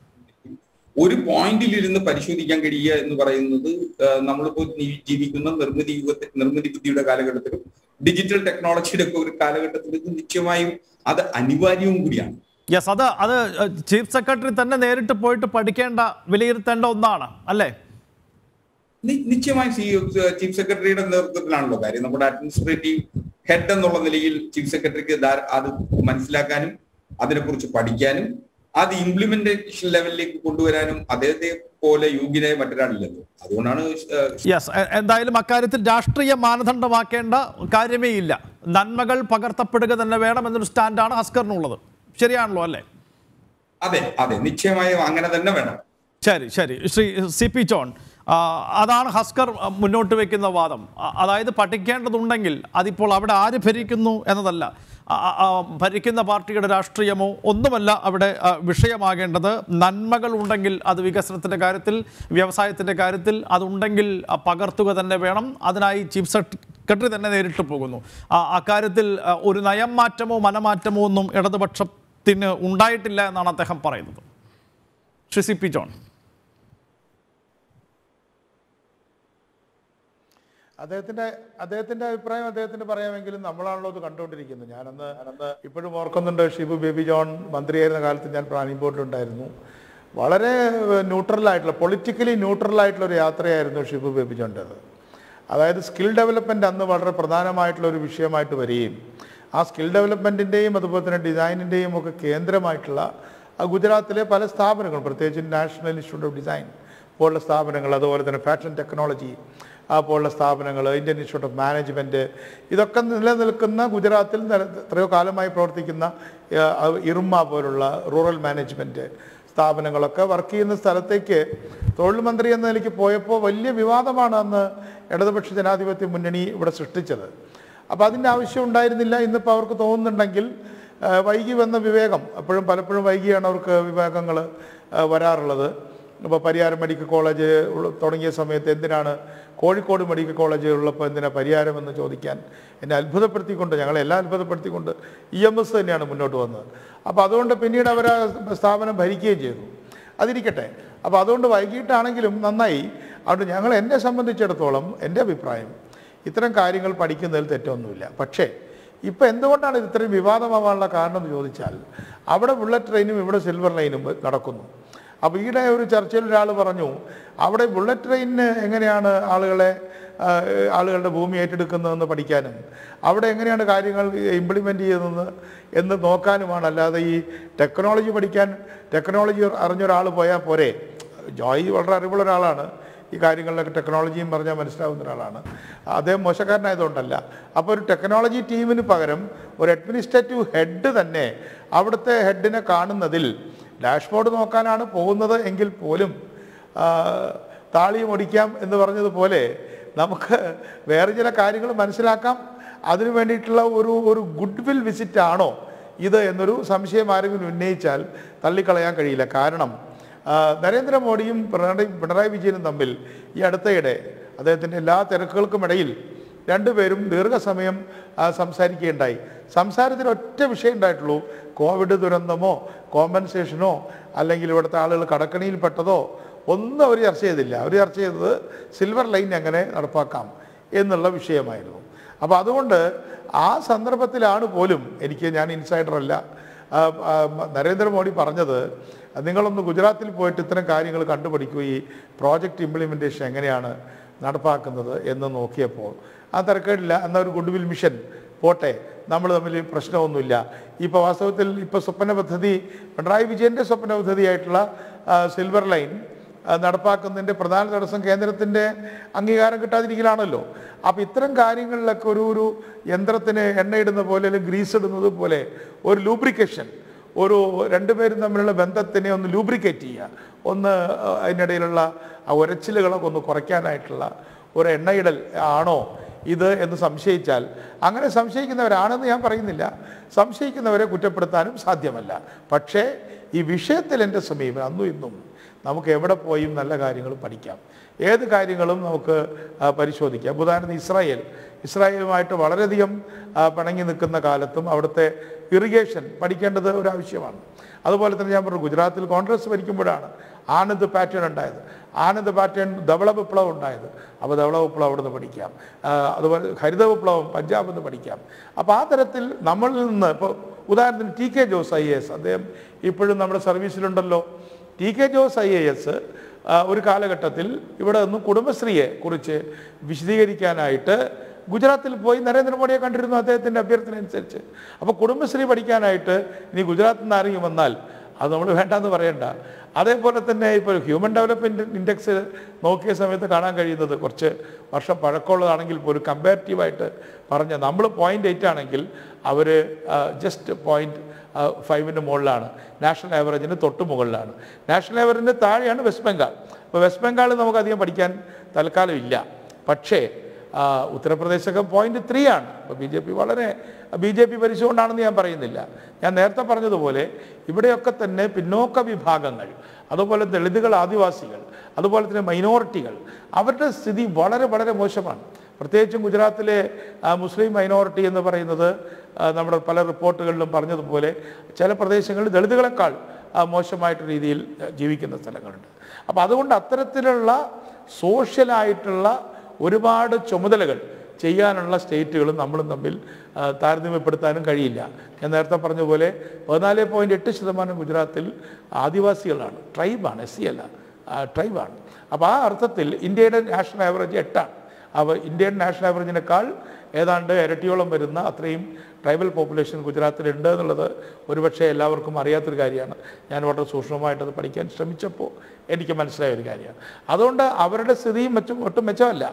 ഒരു പോയിന്റിൽ ഇരുന്ന് പരിശോധിക്കാൻ കഴിയുക എന്ന് പറയുന്നത് ഏഹ്, നമ്മളിപ്പോ നീ- ജീവിക്കുന്ന നിർമ്മിതി യുഗത്തിൽ നിർമ്മിതി ബുദ്ധിയുടെ കാലഘട്ടത്തിലും ഡിജിറ്റൽ ടെക്നോളജിയുടെ ഒക്കെ ഒരു കാലഘട്ടത്തിൽ ഇത് നിശ്ചയമായും അത് അനിവാര്യവും കൂടിയാണ് യെസ് അത് അത് ചീഫ് സെക്രട്ടറി തന്നെ നേരിട്ട് പോയിട്ട് പഠിക്കേണ്ട വിലയിരുത്തേണ്ട ഒന്നാണ് അല്ലേ നി- നിശ്ചയമായും സി ചീഫ് സെക്രട്ടറിയുടെ നേതൃത്വത്തിലാണല്ലോ കാര്യം നമ്മുടെ അഡ്മിനിസ്ട്രേറ്റീവ് ഹെഡ് എന്നുള്ള നിലയിൽ ചീഫ് സെക്രട്ടറിക്ക് ധാര- അത് മനസ്സിലാക്കാനും അതിനെക്കുറിച്ച് പഠിക്കാനും അത് ഇംപ്ലിമെന്റേഷൻ ലെവലിലേക്ക് കൊണ്ടുവരാനും അദ്ദേഹത്തെ പോലെ യോഗ്യനായ മറ്റൊരാളില്ലല്ലോ അതുകൊണ്ടാണ് ഏഹ്, യെസ് എന്തായാലും അക്കാര്യത്തിൽ രാഷ്ട്രീയ മാനദണ്ഡമാക്കേണ്ട കാര്യമേ ഇല്ല നന്മകൾ പകർത്തപ്പെടുക തന്നെ വേണം എന്നൊരു സ്റ്റാൻഡാണ് ഹസ്കറിനുള്ളത് ശരിയാണല്ലോ അല്ലേ അതെ അതെ നിശ്ചയമായും അങ്ങനെ തന്നെ വേണം ശരി ശരി ശ്രീ സി പി ജോൺ ആ, അതാണ് ഹസ്കർ ആ, മുന്നോട്ട് വയ്ക്കുന്ന വാദം ആ, അതായത് പഠിക്കേണ്ടതുണ്ടെങ്കിൽ അതിപ്പോൾ അവിടെ ആര് ഭരിക്കുന്നു എന്നതല്ല ആ, ആ, ആ, ഭരിക്കുന്ന പാർട്ടിയുടെ രാഷ്ട്രീയമോ ഒന്നുമല്ല അവിടെ ആ, വിഷയമാകേണ്ടത് നന്മകൾ ഉണ്ടെങ്കിൽ അത് വികസനത്തിൻ്റെ കാര്യത്തിൽ വ്യവസായത്തിൻ്റെ കാര്യത്തിൽ അതുണ്ടെങ്കിൽ ആ, പകർത്തുക തന്നെ വേണം അതിനായി ചീഫ് സെക്രട്ടറി തന്നെ നേരിട്ട് പോകുന്നു ആ, അക്കാര്യത്തിൽ ആ, ഒരു നയം മാറ്റമോ മനമാറ്റമോ ഒന്നും ഇടതുപക്ഷത്തിന് ഉണ്ടായിട്ടില്ല എന്നാണ് അദ്ദേഹം പറയുന്നത് ശ്രീ സി പി ജോൺ അദ്ദേഹത്തിന്റെ അദ്ദേഹത്തിന്റെ അഭിപ്രായം അദ്ദേഹത്തിന് പറയാമെങ്കിലും നമ്മളാണല്ലോ അത് കണ്ടുകൊണ്ടിരിക്കുന്നത് ഞാനന്ന് ഞാനന്ന് ഇപ്പോഴും ഓർക്കുന്നുണ്ട് ഷിബു ബേബി ജോൺ മന്ത്രിയായിരുന്ന കാലത്ത് ഞാൻ പ്ലാനിംഗ് ബോർഡിലുണ്ടായിരുന്നു വളരെ ന്യൂട്രലായിട്ടുള്ള പൊളിറ്റിക്കലി ന്യൂട്രലായിട്ടുള്ള ഒരു യാത്രയായിരുന്നു ഷിബു ബേബി ജോൻ്റെത് അതായത് സ്കിൽ ഡെവലപ്മെന്റ് അന്ന് വളരെ പ്രധാനമായിട്ടുള്ള ഒരു വിഷയമായിട്ട് വരികയും ആ സ്കിൽ ഡെവലപ്മെന്റിന്റെയും അതുപോലെ തന്നെ ഡിസൈനിന്റെയും ഒക്കെ കേന്ദ്രമായിട്ടുള്ള ആ ഗുജറാത്തിലെ പല സ്ഥാപനങ്ങളും പ്രത്യേകിച്ച് നാഷണൽ ഇൻസ്റ്റിറ്റ്യൂട്ട് ഓഫ് ഡിസൈൻ പോലുള്ള സ്ഥാപനങ്ങൾ അതുപോലെ തന്നെ ഫാഷൻ ടെക്നോളജി പോലുള്ള സ്ഥാപനങ്ങൾ ഇന്ത്യൻ ഇൻസ്റ്റിറ്റ്യൂട്ട് ഓഫ് മാനേജ്മെൻറ്റ് ഇതൊക്കെ നിലനിൽക്കുന്ന ഗുജറാത്തിൽ നില- എത്രയോ കാലമായി പ്രവർത്തിക്കുന്ന ആ, ഇറുമ പോലുള്ള റൂറൽ മാനേജ്മെൻറ്റ് സ്ഥാപനങ്ങളൊക്കെ വർക്ക് ചെയ്യുന്ന സ്ഥലത്തേക്ക് തൊഴിൽ മന്ത്രി എന്ന നിലയ്ക്ക് പോയപ്പോൾ വലിയ വിവാദമാണ് അന്ന് ഇടതുപക്ഷ ജനാധിപത്യ മുന്നണി ഇവിടെ സൃഷ്ടിച്ചത് അപ്പോൾ അതിൻ്റെ ആവശ്യം ഉണ്ടായിരുന്നില്ല ഇന്നിപ്പോൾ അവർക്ക് തോന്നുന്നുണ്ടെങ്കിൽ ആ, വൈകി വന്ന വിവേകം എപ്പോഴും പലപ്പോഴും വൈകിയാണ് അവർക്ക് വിവേകങ്ങൾ വരാറുള്ളത് ഇപ്പോൾ പരിയാരം മെഡിക്കൽ കോളേജ് ഉള്ള- തുടങ്ങിയ സമയത്ത് എന്തിനാണ് കോഴിക്കോട് മെഡിക്കൽ കോളേജ് ഉള്ളപ്പോൾ എന്തിനാ പരിയാരം എന്ന് ചോദിക്കാൻ എന്നെ അത്ഭുതപ്പെടുത്തിക്കൊണ്ട് ഞങ്ങളെല്ലാം അത്ഭുതപ്പെടുത്തിക്കൊണ്ട് ഇ എം എസ് തന്നെയാണ് മുന്നോട്ട് വന്നത് അപ്പോൾ അതുകൊണ്ട് പിന്നീട് അവർ ആ സ്ഥാപനം ഭരിക്കുകയും ചെയ്തു അതിരിക്കട്ടെ അപ്പോൾ അതുകൊണ്ട് വൈകിട്ടാണെങ്കിലും നന്നായി അതുകൊണ്ട് ഞങ്ങൾ എന്നെ സംബന്ധിച്ചിടത്തോളം എൻ്റെ അഭിപ്രായം ഇത്തരം കാര്യങ്ങൾ പഠിക്കുന്നതിൽ തെറ്റൊന്നുമില്ല പക്ഷേ ഇപ്പം എന്തുകൊണ്ടാണ് ഇത് ഇത്രയും വിവാദമാവാനുള്ള കാരണം എന്ന് ചോദിച്ചാൽ അവിടെ ബുള്ളറ്റ് ട്രെയിനും ഇവിടെ സിൽവർ ലൈനും നടക്കുന്നു അപ്പോൾ ഈയിടെ ഒരു ചർച്ചയിൽ ഒരാൾ പറഞ്ഞു അവിടെ ബുള്ളറ്റ് ട്രെയിനിന് എങ്ങനെയാണ് ആളുകളെ ആ, ആളുകളുടെ ഭൂമി ഏറ്റെടുക്കുന്നതെന്ന് പഠിക്കാനും അവിടെ എങ്ങനെയാണ് കാര്യങ്ങൾ ഇംപ്ലിമെൻ്റ് ചെയ്യുന്നത് എന്ന് നോക്കാനുമാണ് അല്ലാതെ ഈ ടെക്നോളജി പഠിക്കാൻ ടെക്നോളജി അറിഞ്ഞ ഒരാൾ പോയാൽ പോരെ ജോയ് വളരെ അറിവുള്ള ഒരാളാണ് ഈ കാര്യങ്ങളിലൊക്കെ ടെക്നോളജിയും പറഞ്ഞാൽ മനസ്സിലാവുന്ന ഒരാളാണ് അദ്ദേഹം മോശക്കാരനായതുകൊണ്ടല്ല അപ്പോൾ ഒരു ടെക്നോളജി ടീമിന് പകരം ഒരു അഡ്മിനിസ്ട്രേറ്റീവ് ഹെഡ് തന്നെ അവിടുത്തെ ഹെഡിനെ കാണുന്നതിൽ ഡാഷ്ബോർഡ് നോക്കാനാണ് പോകുന്നത് എങ്കിൽ പോലും ആ, താളിയും ഒടിക്കാം എന്ന് പറഞ്ഞതുപോലെ നമുക്ക് വേറെ ചില കാര്യങ്ങൾ മനസ്സിലാക്കാം അതിനു വേണ്ടിയിട്ടുള്ള ഒരു ഒരു ഗുഡ് വിൽ വിസിറ്റ് ആണോ ഇത് എന്നൊരു സംശയം ആരെങ്കിലും ഉന്നയിച്ചാൽ തള്ളിക്കളയാൻ കഴിയില്ല കാരണം ആ, നരേന്ദ്രമോദിയും പിണറായി പിണറായി വിജയനും തമ്മിൽ ഈ അടുത്തയിടെ അദ്ദേഹത്തിൻ്റെ എല്ലാ തിരക്കുകൾക്കും ഇടയിൽ രണ്ടുപേരും ദീർഘസമയം ആ, സംസാരിക്കുകയുണ്ടായി സംസാരത്തിൽ ഒറ്റ വിഷയം ഉണ്ടായിട്ടുള്ളൂ കോവിഡ് ദുരന്തമോ കോമ്പൻസേഷനോ അല്ലെങ്കിൽ ഇവിടുത്തെ ആളുകൾ കടക്കണിയിൽപ്പെട്ടതോ ഒന്നും അവർ ചർച്ച ചെയ്തില്ല അവർ ചർച്ച ചെയ്തത് സിൽവർ ലൈൻ എങ്ങനെ നടപ്പാക്കാം എന്നുള്ള വിഷയമായിരുന്നു അപ്പോൾ അതുകൊണ്ട് ആ സന്ദർഭത്തിലാണ് പോലും എനിക്ക് ഞാൻ ഇൻസൈഡറല്ല ആ, ആ, നരേന്ദ്രമോദി പറഞ്ഞത് നിങ്ങളൊന്ന് ഗുജറാത്തിൽ പോയിട്ട് ഇത്തരം കാര്യങ്ങൾ കണ്ടുപിടിക്കുക ഈ പ്രോജക്റ്റ് ഇംപ്ലിമെൻറ്റേഷൻ എങ്ങനെയാണ് നടപ്പാക്കുന്നത് എന്ന് നോക്കിയപ്പോൾ ആ തിരക്കേടില്ല എന്നാൽ ഒരു ഗുഡ് വിൽ മിഷൻ പോട്ടെ നമ്മൾ തമ്മിൽ പ്രശ്നമൊന്നുമില്ല ഇപ്പോൾ വാസ്തവത്തിൽ ഇപ്പോൾ സ്വപ്ന പദ്ധതി പിണറായി വിജയൻ്റെ സ്വപ്ന പദ്ധതിയായിട്ടുള്ള ആ, സിൽവർ ലൈൻ ആ, നടപ്പാക്കുന്നതിൻ്റെ പ്രധാന തടസ്സം കേന്ദ്രത്തിൻ്റെ അംഗീകാരം കിട്ടാതിരിക്കലാണല്ലോ അപ്പോൾ ഇത്തരം കാര്യങ്ങളിലൊക്കെ ഒരു ഒരു യന്ത്രത്തിന് എണ്ണയിടുന്ന പോലെ അല്ലെങ്കിൽ ഗ്രീസ് ഇടുന്നത് പോലെ ഒരു ലൂബ്രിക്കേഷൻ ഒരു രണ്ടുപേരും തമ്മിലുള്ള ബന്ധത്തിനെ ഒന്ന് ലൂബ്രിക്കേറ്റ് ചെയ്യുക ഒന്ന് ആ, അതിനിടയിലുള്ള ആ ഉരച്ചിലുകളൊക്കെ ഒന്ന് കുറയ്ക്കാനായിട്ടുള്ള ഒരു എണ്ണയിടൽ ആണോ ഇത് എന്ന് സംശയിച്ചാൽ അങ്ങനെ സംശയിക്കുന്നവരാണെന്ന് ഞാൻ പറയുന്നില്ല സംശയിക്കുന്നവരെ കുറ്റപ്പെടുത്താനും സാധ്യമല്ല പക്ഷേ ഈ വിഷയത്തിൽ എൻ്റെ സമീപനം അന്നും ഇന്നും നമുക്ക് എവിടെ പോയും നല്ല കാര്യങ്ങൾ പഠിക്കാം ഏത് കാര്യങ്ങളും നമുക്ക് ആ, പരിശോധിക്കാം ഇപ്പൊ ഉദാഹരണത്തിന് ഇസ്രായേൽ ഇസ്രായേലുമായിട്ട് വളരെയധികം ആ, പിണങ്ങി നിൽക്കുന്ന കാലത്തും അവിടുത്തെ ഇറിഗേഷൻ പഠിക്കേണ്ടത് ഒരു ആവശ്യമാണ് അതുപോലെ തന്നെ ഞാൻ പറഞ്ഞു ഗുജറാത്തിൽ കോൺഗ്രസ് ഭരിക്കുമ്പോഴാണ് ആനന്ദ് പാറ്റേൺ ഉണ്ടായത് ആനന്ദ് പാറ്റേൺ ധവള വിപ്ലവം ഉണ്ടായത് അപ്പോൾ ധവള വിപ്ലവം അവിടെ നിന്ന് പഠിക്കാം ആ, അതുപോലെ ഹരിത വിപ്ലവം പഞ്ചാബിൽ നിന്ന് പഠിക്കാം അപ്പോൾ ആ തരത്തിൽ നമ്മളിൽ നിന്ന് ഇപ്പോൾ ഉദാഹരണത്തിന് T K Jose I S അദ്ദേഹം ഇപ്പോഴും നമ്മുടെ സർവീസിലുണ്ടല്ലോ T K Jose I A S ഒരു കാലഘട്ടത്തിൽ ഇവിടെ നിന്ന് കുടുംബശ്രീയെ കുറിച്ച് വിശദീകരിക്കാനായിട്ട് ഗുജറാത്തിൽ പോയി നരേന്ദ്രമോദിയെ കണ്ടിരുന്നു അദ്ദേഹത്തിൻ്റെ അഭ്യർത്ഥന അനുസരിച്ച് അപ്പോൾ കുടുംബശ്രീ പഠിക്കാനായിട്ട് ഇനി ഗുജറാത്തിൽ നിന്ന് ആരെങ്കിലും വന്നാൽ അത് നമ്മൾ വേണ്ടാന്ന് പറയണ്ട അതേപോലെ തന്നെ ഇപ്പോൾ ഹ്യൂമൻ ഡെവലപ്മെൻറ്റ് ഇൻഡെക്സ് നോക്കിയ സമയത്ത് കാണാൻ കഴിയുന്നത് കുറച്ച് വർഷം പഴക്കമുള്ളതാണെങ്കിൽ പോലും കമ്പാരിറ്റീവായിട്ട് പറഞ്ഞ നമ്മൾ പോയിൻ്റ് എയ്റ്റ് ആണെങ്കിൽ അവർ ജസ്റ്റ് പോയിൻറ്റ് ഫൈവിന് മുകളിലാണ് നാഷണൽ ആവറേജിന് തൊട്ട് മുകളിലാണ് നാഷണൽ ആവറേജിന് താഴെയാണ് വെസ്റ്റ് ബംഗാൾ അപ്പോൾ വെസ്റ്റ് ബംഗാൾ നമുക്കധികം പഠിക്കാൻ തൽക്കാലം ഇല്ല പക്ഷേ ആ, ഉത്തർപ്രദേശൊക്കെ പോയിന്റ് ത്രീ ആണ് അപ്പോൾ ബി ജെ പി വളരെ ബി ജെ പി ഭരിച്ചുകൊണ്ടാണെന്ന് ഞാൻ പറയുന്നില്ല ഞാൻ നേരത്തെ പറഞ്ഞതുപോലെ ഇവിടെയൊക്കെ തന്നെ പിന്നോക്ക വിഭാഗങ്ങൾ അതുപോലെ ദളിതുകൾ ആദിവാസികൾ അതുപോലെ തന്നെ മൈനോറിറ്റികൾ അവരുടെ സ്ഥിതി വളരെ വളരെ മോശമാണ് പ്രത്യേകിച്ചും ഗുജറാത്തിലെ ആ, മുസ്ലിം മൈനോറിറ്റി എന്ന് പറയുന്നത് ആ, നമ്മുടെ പല റിപ്പോർട്ടുകളിലും പറഞ്ഞതുപോലെ ചില പ്രദേശങ്ങളിൽ ദളിതുകളെക്കാൾ ആ, മോശമായിട്ട് രീതിയിൽ ആ, ജീവിക്കുന്ന സ്ഥലങ്ങളുണ്ട് അപ്പോൾ അതുകൊണ്ട് അത്തരത്തിലുള്ള സോഷ്യലായിട്ടുള്ള ഒരുപാട് ചുമതലകൾ ചെയ്യാനുള്ള സ്റ്റേറ്റുകളും നമ്മളും തമ്മിൽ ആ, താരതമ്യപ്പെടുത്താനും കഴിയില്ല ഞാൻ നേരത്തെ പറഞ്ഞ പോലെ പതിനാല് പോയിൻറ്റ് എട്ട് ശതമാനം ഗുജറാത്തിൽ ആദിവാസികളാണ് ട്രൈബാണ് എസ് സി അല്ല ആ, ട്രൈബാണ് അപ്പോൾ ആ അർത്ഥത്തിൽ ഇന്ത്യയുടെ നാഷണൽ ആവറേജ് എട്ടാണ് അവ ഇന്ത്യൻ നാഷണൽ ആവറേജിനേക്കാൾ ഏതാണ്ട് ഇരട്ടിയോളം വരുന്ന അത്രയും ട്രൈബൽ പോപ്പുലേഷൻ ഗുജറാത്തിലുണ്ട് എന്നുള്ളത് ഒരുപക്ഷെ എല്ലാവർക്കും അറിയാത്തൊരു കാര്യമാണ് ഞാൻ വളരെ സൂക്ഷ്മമായിട്ടത് പഠിക്കാൻ ശ്രമിച്ചപ്പോൾ എനിക്ക് മനസ്സിലായ ഒരു കാര്യമാണ് അതുകൊണ്ട് അവരുടെ സ്ഥിതിയും മെച്ചം ഒട്ടും മെച്ചമല്ല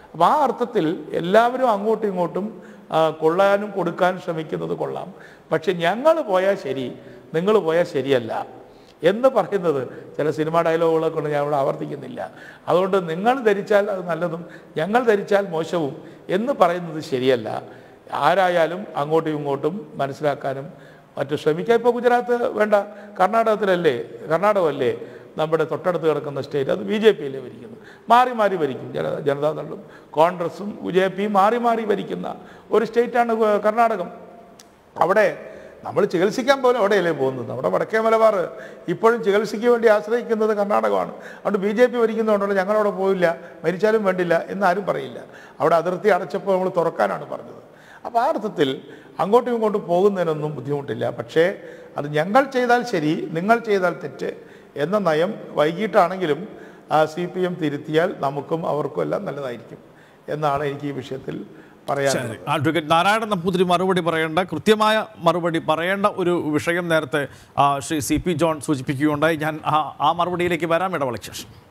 അപ്പോൾ ആ അർത്ഥത്തിൽ എല്ലാവരും അങ്ങോട്ടും ഇങ്ങോട്ടും ആ, കൊള്ളാനും കൊടുക്കാനും ശ്രമിക്കുന്നത് കൊള്ളാം പക്ഷെ ഞങ്ങൾ പോയാൽ ശരി നിങ്ങൾ പോയാൽ ശരിയല്ല എന്ന് പറയുന്നത് ചില സിനിമാ ഡയലോഗുകളൊക്കെ കൊണ്ട് ഞാൻ ഇവിടെ ആവർത്തിക്കുന്നില്ല അതുകൊണ്ട് നിങ്ങൾ ധരിച്ചാൽ അത് നല്ലതും ഞങ്ങൾ ധരിച്ചാൽ മോശവും എന്ന് പറയുന്നത് ശരിയല്ല ആരായാലും അങ്ങോട്ടും ഇങ്ങോട്ടും മനസ്സിലാക്കാനും മറ്റു ശ്രമിക്കാം ഇപ്പോൾ ഗുജറാത്ത് വേണ്ട കർണാടകത്തിലല്ലേ കർണാടകമല്ലേ നമ്മുടെ തൊട്ടടുത്ത് കിടക്കുന്ന സ്റ്റേറ്റ് അത് ബി ജെ പിയിലേ ഭരിക്കുന്നത് മാറി മാറി ഭരിക്കും ജന ജനതാദളും കോൺഗ്രസും ജെ പിയും മാറി മാറി ഭരിക്കുന്ന ഒരു സ്റ്റേറ്റാണ് ഗു- കർണാടകം അവിടെ നമ്മൾ ചികിത്സിക്കാൻ പോലും അവിടെയല്ലേ പോകുന്നത് നമ്മുടെ വടക്കേ മലബാർ ഇപ്പോഴും ചികിത്സയ്ക്ക് വേണ്ടി ആശ്രയിക്കുന്നത് കർണാടകമാണ് അതുകൊണ്ട് ബി ജെ പി ഭരിക്കുന്നതുകൊണ്ടല്ലോ ഞങ്ങളവിടെ പോയില്ല മരിച്ചാലും വേണ്ടില്ല എന്ന് ആരും പറയില്ല അവിടെ അതിർത്തി അടച്ചപ്പോൾ നമ്മൾ തുറക്കാനാണ് പറഞ്ഞത് അപ്പോൾ ആ അർത്ഥത്തിൽ അങ്ങോട്ടും ഇങ്ങോട്ടും പോകുന്നതിനൊന്നും ബുദ്ധിമുട്ടില്ല പക്ഷേ അത് ഞങ്ങൾ ചെയ്താൽ ശരി നിങ്ങൾ ചെയ്താൽ തെറ്റ് എന്ന നയം വൈകിട്ടാണെങ്കിലും സി പി എം തിരുത്തിയാൽ നമുക്കും അവർക്കും എല്ലാം നല്ലതായിരിക്കും എന്നാണ് എനിക്ക് ഈ വിഷയത്തിൽ പറയാനുള്ളത് ശരി അഡ്വക്കേറ്റ് നാരായണൻ നമ്പൂതിരി മറുപടി പറയേണ്ട കൃത്യമായ മറുപടി പറയേണ്ട ഒരു വിഷയം നേരത്തെ ആ, ശ്രീ സി പി ജോൺ സൂചിപ്പിക്കുകയുണ്ടായി ഞാൻ ആ ആ മറുപടിയിലേക്ക് വരാം ഇടവേളയ്ക്ക് ശേഷം